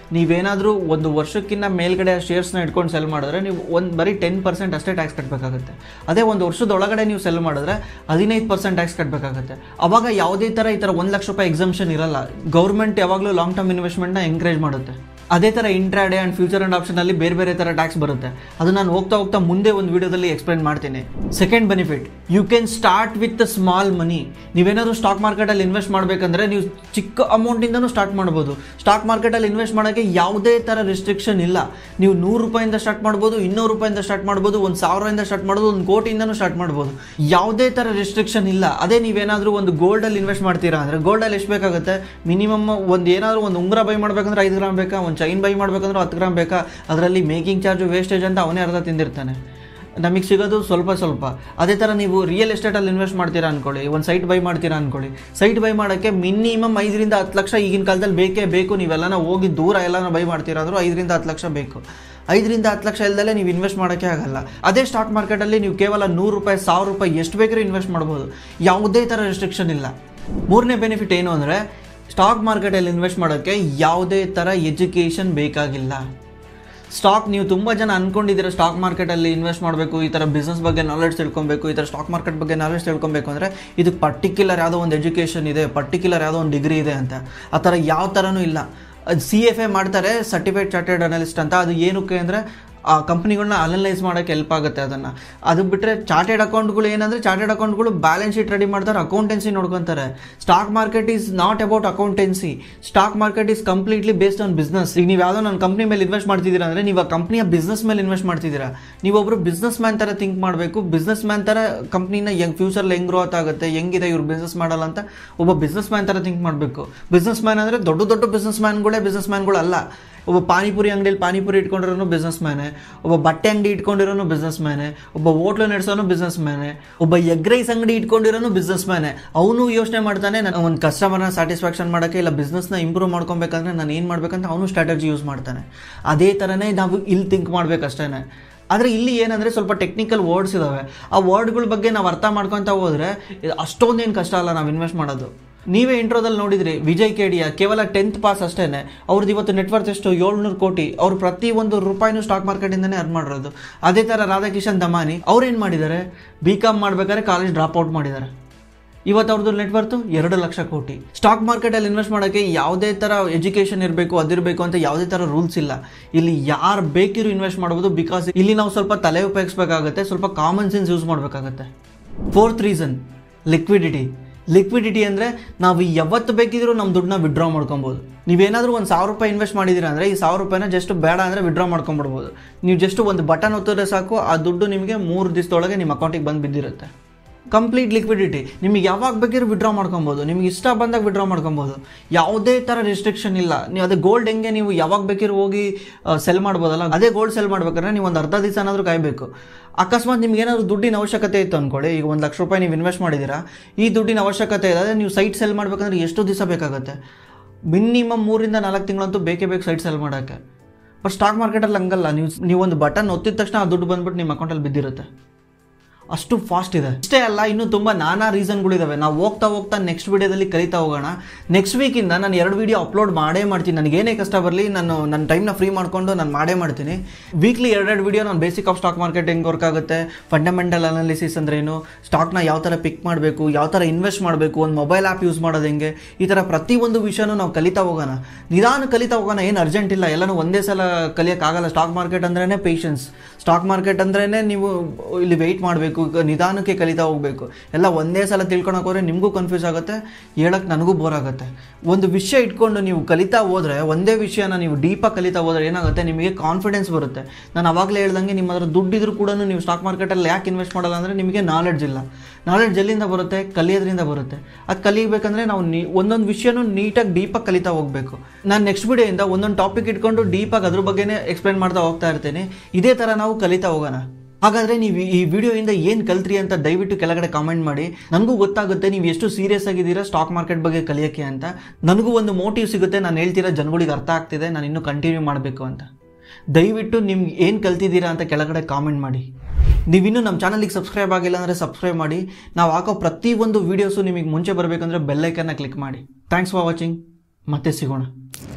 ನೀವೇನಾದರೂ ಒಂದು ವರ್ಷಕ್ಕಿಂತ ಮೇಲ್ಗಡೆ ಆ ಶೇರ್ಸ್ನ ಇಟ್ಕೊಂಡು ಸೆಲ್ ಮಾಡಿದ್ರೆ ನೀವು ಒಂದು ಬರೀ ಟೆನ್ ಪರ್ಸೆಂಟ್ ಅಷ್ಟೇ ಟ್ಯಾಕ್ಸ್ ಕಟ್ಟಬೇಕಾಗುತ್ತೆ ಅದೇ ಒಂದು ವರ್ಷದೊಳಗಡೆ ನೀವು ಸೆಲ್ ಮಾಡಿದ್ರೆ ಹದಿನೈದು ಪರ್ಸೆಂಟ್ ಟ್ಯಾಕ್ಸ್ ಕಟ್ಟಬೇಕಾಗುತ್ತೆ ಅವಾಗ ಯಾವುದೇ ಥರ ಈ ಥರ ಒಂದು ಲಕ್ಷ ರೂಪಾಯಿ ಎಕ್ಸಮ್ಷನ್ ಇರಲ್ಲ ಗೌರ್ಮೆಂಟ್ ಯಾವಾಗಲೂ ಲಾಂಗ್ ಟರ್ಮ್ ಇನ್ವೆಸ್ಟ್ಮೆಂಟ್ನ ಎಂಕರೇಜ್ ಮಾಡುತ್ತೆ ಅದೇ ಥರ ಇಂಟ್ರಾಡೇ ಆ್ಯಂಡ್ ಫ್ಯೂಚರ್ ಆ್ಯಂಡ್ ಆಪ್ಷನಲ್ಲಿ ಬೇರೆ ಬೇರೆ ಥರ ಟ್ಯಾಕ್ಸ್ ಬರುತ್ತೆ ಅದು ನಾನು ಹೋಗ್ತಾ ಹೋಗ್ತಾ ಮುಂದೆ ಒಂದು ವಿಡಿಯೋದಲ್ಲಿ ಎಕ್ಸ್ಪ್ಲೈನ್ ಮಾಡ್ತೀನಿ second benefit you can start with small money ನೀವೇನಾದರೂ ಸ್ಟಾಕ್ ಮಾರ್ಕೆಟಲ್ಲಿ ಇನ್ವೆಸ್ಟ್ ಮಾಡಬೇಕಂದ್ರೆ ನೀವು ಚಿಕ್ಕ ಅಮೌಂಟಿಂದನೂ ಸ್ಟಾರ್ಟ್ ಮಾಡ್ಬೋದು ಸ್ಟಾಕ್ ಮಾರ್ಕೆಟಲ್ಲಿ ಇನ್ವೆಸ್ಟ್ ಮಾಡೋಕ್ಕೆ ಯಾವುದೇ ಥರ ರಿಸ್ಟ್ರಿಕ್ಷನ್ ಇಲ್ಲ ನೀವು ನೂರು ರೂಪಾಯಿಂದ ಸ್ಟಾರ್ಟ್ ಮಾಡ್ಬೋದು ಇನ್ನೂರು ರೂಪಾಯಿಂದ ಸ್ಟಾರ್ಟ್ ಮಾಡ್ಬೋದು ಒಂದು ಸಾವಿರದಿಂದ ಸ್ಟಾರ್ಟ್ ಮಾಡ್ಬೋದು ಒಂದು ಕೋಟಿಯಿಂದನೂ ಸ್ಟಾರ್ಟ್ ಮಾಡ್ಬೋದು ಯಾವುದೇ ಥರ ರಿಸ್ಟ್ರಿಕ್ಷನ್ ಇಲ್ಲ ಅದೇ ನೀವೇನಾದರೂ ಒಂದು ಗೋಲ್ಡಲ್ಲಿ ಇನ್ವೆಸ್ಟ್ ಮಾಡ್ತೀರಾ ಅಂದರೆ ಗೋಲ್ಡಲ್ಲಿ ಎಷ್ಟು ಬೇಕಾಗುತ್ತೆ ಮಿನಿಮಮ್ ಒಂದು ಏನಾದರೂ ಒಂದು ಉಂಗುರ ಬೈ ಮಾಡಬೇಕಂದ್ರೆ ಐದು ಗ್ರಾಮ್ ಬೇಕಾ ಒಂದು ಚೈನ್ ಬೈ ಮಾಡಬೇಕಂದ್ರೆ ಹತ್ತು ಗ್ರಾಮ್ ಬೇಕಾ ಅದರಲ್ಲಿ ಮೇಕಿಂಗ್ ಚಾರ್ಜು ವೇಸ್ಟೇಜ್ ಅಂತ ಅವನೇ ಅರ್ಧ ತಿಂದಿರ್ತಾನೆ ನಮಗೆ ಸಿಗೋದು ಸ್ವಲ್ಪ ಸ್ವಲ್ಪ ಅದೇ ಥರ ನೀವು ರಿಯಲ್ ಎಸ್ಟೇಟಲ್ಲಿ ಇನ್ವೆಸ್ಟ್ ಮಾಡ್ತೀರಾ ಅನ್ಕೊಳ್ಳಿ ಒಂದು ಸೈಟ್ ಬೈ ಮಾಡ್ತೀರಾ ಅನ್ಕೊಳ್ಳಿ ಸೈಟ್ ಬೈ ಮಾಡೋಕ್ಕೆ ಮಿನಿಮಮ್ ಐದರಿಂದ ಹತ್ತು ಲಕ್ಷ ಈಗಿನ ಕಾಲದಲ್ಲಿ ಬೇಕೇ ಬೇಕು ನೀವೆಲ್ಲನ ಹೋಗಿ ದೂರ ಎಲ್ಲನ ಬೈ ಮಾಡ್ತೀರಾ ಅಂದರೂ ಐದರಿಂದ ಹತ್ತು ಲಕ್ಷ ಬೇಕು ಐದರಿಂದ ಹತ್ತು ಲಕ್ಷ ಇಲ್ದಲೆ ನೀವು ಇನ್ವೆಸ್ಟ್ ಮಾಡೋಕ್ಕೆ ಆಗಲ್ಲ ಅದೇ ಸ್ಟಾಕ್ ಮಾರ್ಕೆಟಲ್ಲಿ ನೀವು ಕೇವಲ ನೂರು ರೂಪಾಯಿ ಸಾವಿರ ರೂಪಾಯಿ ಎಷ್ಟು ಬೇಕಾದ್ರೂ ಇನ್ವೆಸ್ಟ್ ಮಾಡ್ಬೋದು ಯಾವುದೇ ಥರ ರೆಸ್ಟ್ರಿಕ್ಷನ್ ಇಲ್ಲ ಮೂರನೇ ಬೆನಿಫಿಟ್ ಏನು ಅಂದರೆ ಸ್ಟಾಕ್ ಮಾರ್ಕೆಟಲ್ಲಿ ಇನ್ವೆಸ್ಟ್ ಮಾಡೋಕ್ಕೆ ಯಾವುದೇ ಥರ ಎಜುಕೇಷನ್ ಬೇಕಾಗಿಲ್ಲ ಸ್ಟಾಕ್ ನೀವು ತುಂಬ ಜನ ಅನ್ಕೊಂಡಿದ್ದೀರ ಸ್ಟಾಕ್ ಮಾರ್ಕೆಟಲ್ಲಿ ಇನ್ವೆಸ್ಟ್ ಮಾಡಬೇಕು ಈ ಥರ ಬಿಸ್ನೆಸ್ ಬಗ್ಗೆ ನಾಲೆಡ್ಜ್ ತಿಳ್ಕೊಬೇಕು ಈ ಥರ ಸ್ಟಾಕ್ ಮಾರ್ಕೆಟ್ ಬಗ್ಗೆ ನಾಲೆಡ್ಜ್ ತಿಳ್ಕೊಬೇಕು ಅಂದರೆ ಇದಕ್ಕೆ ಪರ್ಟಿಕ್ಯುಲರ್ ಯಾವುದೋ ಒಂದು ಎಜುಕೇಷನ್ ಇದೆ ಪರ್ಟಿಕ್ಯುಲರ್ ಯಾವುದೋ ಒಂದು ಡಿಗ್ರಿ ಇದೆ ಅಂತ ಆ ಥರ ಯಾವ ಥರನೂ ಇಲ್ಲ ಸಿ ಎಫ್ ಎ ಮಾಡ್ತಾರೆ ಸರ್ಟಿಫೈಡ್ ಚಾರ್ಟೆಡ್ ಅನಲಿಸ್ಟ್ ಅಂತ ಅದು ಏನಕ್ಕೆ ಅಂದರೆ ಆ ಕಂಪ್ನಿಗಳನ್ನ ಅನಲೈಸ್ ಮಾಡೋಕ್ಕೆ ಹೆಲ್ಪ್ ಆಗುತ್ತೆ ಅದನ್ನು ಅದು ಬಿಟ್ಟರೆ ಚಾರ್ಟೆಡ್ ಅಕೌಂಟ್ಗಳು ಏನಂದರೆ ಚಾರ್ಟೆಡ್ ಅಕೌಂಟ್ಗಳು ಬ್ಯಾಲೆನ್ಸ್ ಶೀಟ್ ರೆಡಿ ಮಾಡ್ತಾರೆ ಅಕೌಂಟೆನ್ಸಿ ನೋಡ್ಕೊತಾರೆ stock market is not about accountancy stock market is completely based on business ಈಗ ನೀವು ಯಾವುದೋ ನನ್ನ ಕಂಪ್ನಿ ಮೇಲೆ ಇನ್ವೆಸ್ಟ್ ಮಾಡ್ತಿದ್ದೀರಾ ಅಂದರೆ ನೀವು ಆ ಕಂಪ್ನಿಯ ಬಿಸ್ನೆಸ್ ಮೇಲೆ ಇನ್ವೆಸ್ಟ್ ಮಾಡ್ತಿದ್ದೀರಾ ನೀವೊಬ್ಬರು ಬಿಸ್ನೆಸ್ ಮ್ಯಾನ್ ಥರ ಥಿಂಕ್ ಮಾಡಬೇಕು ಬಿಸ್ನೆಸ್ ಮ್ಯಾನ್ ಥರ ಕಂಪ್ನಿನ ಹೆಂಗ್ ಫ್ಯೂಚರಲ್ಲಿ ಹೆಂಗ್ ಗ್ರೋತ್ ಆಗುತ್ತೆ ಹೆಂಗಿದೆ ಇವ್ರು ಬಿಸ್ನೆಸ್ ಮಾಡಲ್ಲ ಅಂತ ಒಬ್ಬ ಬಿಸ್ನೆಸ್ ಮ್ಯಾನ್ ಥರ ಥಿಂಕ್ ಮಾಡಬೇಕು ಬಿಸ್ನೆಸ್ ಮ್ಯಾನ್ ಅಂದರೆ ದೊಡ್ಡ ದೊಡ್ಡ ಬಿಸ್ನೆಸ್ ಮ್ಯಾನ್ಗಳೇ ಬಿಸ್ನೆಸ್ ಮ್ಯಾನ್ಗಳು ಅಲ್ಲ ಒಬ್ಬ ಪಾನಿಪುರಿ ಅಂಗಡಿಯಲ್ಲಿ ಪಾನಿಪುರಿ ಇಟ್ಕೊಂಡಿರೋನು ಬಿಸ್ನೆಸ್ ಮ್ಯಾನೆ ಒಬ್ಬ ಬಟ್ಟೆ ಅಂಗಡಿ ಇಟ್ಕೊಂಡಿರೋನು ಬಿಸ್ನೆಸ್ ಮ್ಯಾನೆ ಒಬ್ಬ ಹೋಟ್ಲು ನಡೆಸೋನು ಬಿಸ್ನೆಸ್ ಮ್ಯಾನೆ ಒಬ್ಬ ಎಗ್ ರೈಸ್ ಅಂಗಡಿ ಇಟ್ಕೊಂಡಿರೋನು ಬಿಸ್ನೆಸ್ ಮ್ಯಾನೆ ಅವನು ಯೋಚನೆ ಮಾಡ್ತಾನೆ ನಾನು ಒಂದು ಕಸ್ಟಮರ್ನ ಸ್ಯಾಟಿಸ್ಫ್ಯಾಕ್ಷನ್ ಮಾಡೋಕ್ಕೆ ಇಲ್ಲ ಬಿಸ್ನೆಸ್ನ ಇಂಪ್ರೂವ್ ಮಾಡ್ಕೊಬೇಕಂದ್ರೆ ನಾನು ಏನು ಮಾಡ್ಬೇಕಂತ ಅವನು ಸ್ಟ್ರಾಟಜಿ ಯೂಸ್ ಮಾಡ್ತಾನೆ ಅದೇ ಥರನೇ ನಾವು ಇಲ್ಲಿ ಥಿಂಕ್ ಮಾಡ್ಬೇಕಷ್ಟೇ ಆದರೆ ಇಲ್ಲಿ ಏನಂದರೆ ಸ್ವಲ್ಪ ಟೆಕ್ನಿಕಲ್ ವರ್ಡ್ಸ್ ಇದ್ದಾವೆ ಆ ವರ್ಡ್ಗಳ ಬಗ್ಗೆ ನಾವು ಅರ್ಥ ಮಾಡ್ಕೊತ ಹೋದರೆ ಅಷ್ಟೊಂದೇನು ಕಷ್ಟ ಅಲ್ಲ ನಾವು ಇನ್ವೆಸ್ಟ್ ಮಾಡೋದು ನೀವೇ ಇಂಟ್ರೋದಲ್ಲಿ ನೋಡಿದ್ರಿ ವಿಜಯ್ ಕೇಡಿಯಾ ಕೇವಲ ಟೆಂತ್ ಪಾಸ್ ಅಷ್ಟೇ ಅವ್ರದ್ದು ಇವತ್ತು ನೆಟ್ವರ್ತ್ ಎಷ್ಟು ಏಳ್ನೂರು ಕೋಟಿ ಅವ್ರು ಪ್ರತಿ ಒಂದು ರೂಪಾಯಿನೂ ಸ್ಟಾಕ್ ಮಾರ್ಕೆಟಿಂದನೇ ಅರ್ನ್ ಮಾಡಿರೋದು ಅದೇ ಥರ ರಾಧಾಕಿಶನ್ ದಮಾನಿ ಅವ್ರೇನು ಮಾಡಿದ್ದಾರೆ ಬಿ ಕಾಮ್ ಮಾಡ್ಬೇಕಾದ್ರೆ ಕಾಲೇಜ್ ಡ್ರಾಪ್ ಔಟ್ ಮಾಡಿದ್ದಾರೆ ಇವತ್ತು ಅವ್ರದ್ದು ನೆಟ್ವರ್ತು ಎರಡು ಲಕ್ಷ ಕೋಟಿ ಸ್ಟಾಕ್ ಮಾರ್ಕೆಟಲ್ಲಿ ಇನ್ವೆಸ್ಟ್ ಮಾಡೋಕ್ಕೆ ಯಾವುದೇ ಥರ ಎಜುಕೇಷನ್ ಇರಬೇಕು ಅದಿರಬೇಕು ಅಂತ ಯಾವುದೇ ಥರ ರೂಲ್ಸ್ ಇಲ್ಲ ಇಲ್ಲಿ ಯಾರು ಬೇಕಿರೋ ಇನ್ವೆಸ್ಟ್ ಮಾಡ್ಬೋದು ಬಿಕಾಸ್ ಇಲ್ಲಿ ನಾವು ಸ್ವಲ್ಪ ತಲೆ ಉಪಯೋಗಿಸ್ಬೇಕಾಗತ್ತೆ ಸ್ವಲ್ಪ ಕಾಮನ್ ಸೆನ್ಸ್ ಯೂಸ್ ಮಾಡಬೇಕಾಗತ್ತೆ ಫೋರ್ತ್ ರೀಸನ್ ಲಿಕ್ವಿಡಿಟಿ ಲಿಕ್ವಿಡಿಟಿ ಅಂದರೆ ನಾವು ಯಾವತ್ತು ಬೇಕಿದ್ರೂ ನಮ್ಮ ದುಡ್ಡನ್ನ ವಿಡ್ರಾ ಮಾಡ್ಕೊಬೋದು ನೀವೇನಾದರೂ ಒಂದು ಸಾವಿರ ರೂಪಾಯಿ ಇನ್ವೆಸ್ಟ್ ಮಾಡಿದ್ದೀರಾ ಅಂದರೆ ಈ ಸಾವಿರ ರೂಪಾಯಿನ ಜಸ್ಟ್ ಬೇಡ ಅಂದರೆ ವಿಡ್ರಾ ಮಾಡ್ಕೊಂಬಿಡ್ಬೋದು ನೀವು ಜಸ್ಟ್ ಒಂದು ಬಟನ್ ಒತ್ತಿದ್ರೆ ಸಾಕು ಆ ದುಡ್ಡು ನಿಮಗೆ ಮೂರು ದಿವಸದೊಳಗೆ ನಿಮ್ಮ ಅಕೌಂಟಿಗೆ ಬಂದು ಬಿದ್ದಿರುತ್ತೆ ಕಂಪ್ಲೀಟ್ ಲಿಕ್ವಿಡಿಟಿ ನಿಮಗೆ ಯಾವಾಗ ಬೇಕಿರೋ ವಿಡ್ರಾ ಮಾಡ್ಕೊಬೋದು ನಿಮ್ಗೆ ಇಷ್ಟ ಬಂದಾಗ ವಿಡ್ರಾ ಮಾಡ್ಕೊಬೋದು ಯಾವುದೇ ಥರ ರಿಸ್ಟ್ರಿಕ್ಷನ್ ಇಲ್ಲ ನೀವು ಅದೇ ಗೋಲ್ಡ್ ಹೆಂಗೆ ನೀವು ಯಾವಾಗ ಬೇಕಿರೋ ಹೋಗಿ ಸೆಲ್ ಮಾಡ್ಬೋದಲ್ಲ ಅದೇ ಗೋಲ್ಡ್ ಸೆಲ್ ಮಾಡ್ಬೇಕಾದ್ರೆ ನೀವು ಒಂದು ಅರ್ಧ ದಿವಸ ಏನಾದರೂ ಕಾಯಬೇಕು ಅಕಸ್ಮಾತ್ ನಿಮ್ಗೆ ಏನಾದರೂ ದುಡ್ಡಿನ ಅವಶ್ಯಕತೆ ಇತ್ತು ಅಂದ್ಕೊಳ್ಳಿ ಈಗ ಒಂದು ಲಕ್ಷ ರೂಪಾಯಿ ನೀವು ಇನ್ವೆಸ್ಟ್ ಮಾಡಿದ್ದೀರಾ ಈ ದುಡ್ಡಿನ ಅವಶ್ಯಕತೆ ಇದೆ ಅದೇ ನೀವು ಸೈಟ್ ಸೆಲ್ ಮಾಡಬೇಕಂದ್ರೆ ಎಷ್ಟು ದಿವಸ ಬೇಕಾಗುತ್ತೆ ಮಿನಿಮಮ್ ಮೂರಿಂದ ನಾಲ್ಕು ತಿಂಗಳಂತೂ ಬೇಕೇ ಬೇಕು ಸೈಟ್ ಸೆಲ್ ಮಾಡೋಕ್ಕೆ ಬಟ್ ಸ್ಟಾಕ್ ಮಾರ್ಕೆಟಲ್ಲಿ ಹಂಗಲ್ಲ ನೀವು ನೀವು ಒಂದು ಬಟನ್ ಒತ್ತಿದ ತಕ್ಷಣ ಆ ದುಡ್ಡು ಬಂದ್ಬಿಟ್ಟು ನಿಮ್ಮ ಅಕೌಂಟಲ್ಲಿ ಬಿದ್ದಿರುತ್ತೆ ಅಷ್ಟು ಫಾಸ್ಟ್ ಇದೆ ಇಷ್ಟೇ ಅಲ್ಲ ಇನ್ನೂ ತುಂಬ ನಾನಾ ರೀಸನ್ಗಳಿದಾವೆ ನಾವು ಹೋಗ್ತಾ ಹೋಗ್ತಾ ನೆಕ್ಸ್ಟ್ ವಿಡಿಯೋದಲ್ಲಿ ಕಲಿತಾ ಹೋಗೋಣ ನೆಕ್ಸ್ಟ್ ವೀಕಿಂದ ನಾನು ಎರಡು ವಿಡಿಯೋ ಅಪ್ಲೋಡ್ ಮಾಡೇ ಮಾಡ್ತೀನಿ ನನಗೇನೇ ಕಷ್ಟ ಬರಲಿ ನಾನು ನನ್ನ ಟೈಮ್ನ ಫ್ರೀ ಮಾಡಿಕೊಂಡು ನಾನು ಮಾಡೇ ಮಾಡ್ತೀನಿ ವೀಕ್ಲಿ ಎರಡೆರಡು ವಿಡಿಯೋ ನಾನು ಬೇಸಿಕ್ ಆಫ್ ಸ್ಟಾಕ್ ಮಾರ್ಕೆಟ್ ಹೆಂಗೆ ವರ್ಕ್ ಆಗುತ್ತೆ ಫಂಡಮೆಂಟಲ್ ಅನಾಲಿಸಿಸ್ ಅಂದ್ರೇನು ಸ್ಟಾಕ್ನ ಯಾವ ಥರ ಪಿಕ್ ಮಾಡಬೇಕು ಯಾವ ಥರ ಇನ್ವೆಸ್ಟ್ ಮಾಡಬೇಕು ಒಂದು ಮೊಬೈಲ್ ಆ್ಯಪ್ ಯೂಸ್ ಮಾಡೋದು ಹೆಂಗೆ ಈ ಥರ ಪ್ರತಿಯೊಂದು ವಿಷಯನೂ ನಾವು ಕಲಿತಾ ಹೋಗೋಣ ನಿಧಾನ ಕಲಿತಾ ಹೋಗೋಣ ಏನು ಅರ್ಜೆಂಟ್ ಇಲ್ಲ ಎಲ್ಲನೂ ಒಂದೇ ಸಲ ಕಲಿಯೋಕ್ಕಾಗಲ್ಲ ಸ್ಟಾಕ್ ಮಾರ್ಕೆಟ್ ಅಂದ್ರೇ ಪೇಷನ್ಸ್ ಸ್ಟಾಕ್ ಮಾರ್ಕೆಟ್ ಅಂದ್ರೇ ನೀವು ಇಲ್ಲಿ ವೆಯ್ಟ್ ಮಾಡಬೇಕು ನಿಧಾನಕ್ಕೆ ಕಲಿತಾ ಹೋಗಬೇಕು ಎಲ್ಲ ಒಂದೇ ಸಲ ತಿಳ್ಕೊಳಕ್ಕೆ ಹೋದ್ರೆ ನಿಮಗೂ ಕನ್ಫ್ಯೂಸ್ ಆಗುತ್ತೆ ಹೇಳಕ್ಕೆ ನನಗೂ ಬೋರ್ ಆಗುತ್ತೆ ಒಂದು ವಿಷಯ ಇಟ್ಕೊಂಡು ನೀವು ಕಲಿತಾ ಹೋದರೆ ಒಂದೇ ವಿಷಯನ ನೀವು ಡೀಪಾಗಿ ಕಲಿತಾ ಹೋದರೆ ಏನಾಗುತ್ತೆ ನಿಮಗೆ ಕಾನ್ಫಿಡೆನ್ಸ್ ಬರುತ್ತೆ ನಾನು ಅವಾಗಲೇ ಹೇಳ್ದಂಗೆ ನಿಮ್ಮ ಹತ್ರ ದುಡ್ಡಿದ್ರು ಕೂಡ ನೀವು ಸ್ಟಾಕ್ ಮಾರ್ಕೆಟಲ್ಲಿ ಯಾಕೆ ಇನ್ವೆಸ್ಟ್ ಮಾಡಲ್ಲ ಅಂದರೆ ನಿಮಗೆ ನಾಲೆಡ್ಜ್ ಇಲ್ಲ ನಾಲೆಡ್ಜ್ ಎಲ್ಲಿಂದ ಬರುತ್ತೆ ಕಲಿಯೋದ್ರಿಂದ ಬರುತ್ತೆ ಅದು ಕಲಿಬೇಕಂದ್ರೆ ನಾವು ನೀ ಒಂದೊಂದು ವಿಷಯನೂ ನೀಟಾಗಿ ಡೀಪಾಗಿ ಕಲಿತಾ ಹೋಗಬೇಕು ನಾನು ನೆಕ್ಸ್ಟ್ ವಿಡಿಯೋಯಿಂದ ಒಂದೊಂದು ಟಾಪಿಕ್ ಇಟ್ಕೊಂಡು ಡೀಪಾಗಿ ಅದ್ರ ಬಗ್ಗೆನೇ ಎಕ್ಸ್ಪ್ಲೈನ್ ಮಾಡ್ತಾ ಹೋಗ್ತಾ ಇರ್ತೀನಿ ಇದೇ ಥರ ನಾವು ಕಲಿತಾ ಹೋಗೋಣ ಹಾಗಾದರೆ ನೀವು ಈ ವಿಡಿಯೋಯಿಂದ ಏನು ಕಲ್ತ್ರಿ ಅಂತ ದಯವಿಟ್ಟು ಕೆಳಗಡೆ ಕಾಮೆಂಟ್ ಮಾಡಿ ನನಗೂ ಗೊತ್ತಾಗುತ್ತೆ ನೀವು ಎಷ್ಟು ಸೀರಿಯಸ್ ಆಗಿದ್ದೀರಾ ಸ್ಟಾಕ್ ಮಾರ್ಕೆಟ್ ಬಗ್ಗೆ ಕಲಿಯೋಕ್ಕೆ ಅಂತ ನನಗೂ ಒಂದು ಮೋಟಿವ್ ಸಿಗುತ್ತೆ ನಾನು ಹೇಳ್ತಿರೋ ಜನಗಳಿಗೆ ಅರ್ಥ ಆಗ್ತಿದೆ ನಾನು ಇನ್ನೂ ಕಂಟಿನ್ಯೂ ಮಾಡಬೇಕು ಅಂತ ದಯವಿಟ್ಟು ನಿಮ್ಗೆ ಏನು ಕಲ್ತಿದ್ದೀರಾ ಅಂತ ಕೆಳಗಡೆ ಕಾಮೆಂಟ್ ಮಾಡಿ ನೀವಿನ್ನೂ ನಮ್ಮ ಚಾನಲಿಗೆ ಸಬ್ಸ್ಕ್ರೈಬ್ ಆಗಿಲ್ಲ ಅಂದರೆ ಸಬ್ಸ್ಕ್ರೈಬ್ ಮಾಡಿ ನಾವು ಹಾಕೋ ಪ್ರತಿಯೊಂದು ವೀಡಿಯೋಸು ನಿಮಗೆ ಮುಂಚೆ ಬರಬೇಕಂದ್ರೆ ಬೆಲ್ಲೈಕನ್ನ ಕ್ಲಿಕ್ ಮಾಡಿ ಥ್ಯಾಂಕ್ಸ್ ಫಾರ್ ವಾಚಿಂಗ್ ಮತ್ತೆ ಸಿಗೋಣ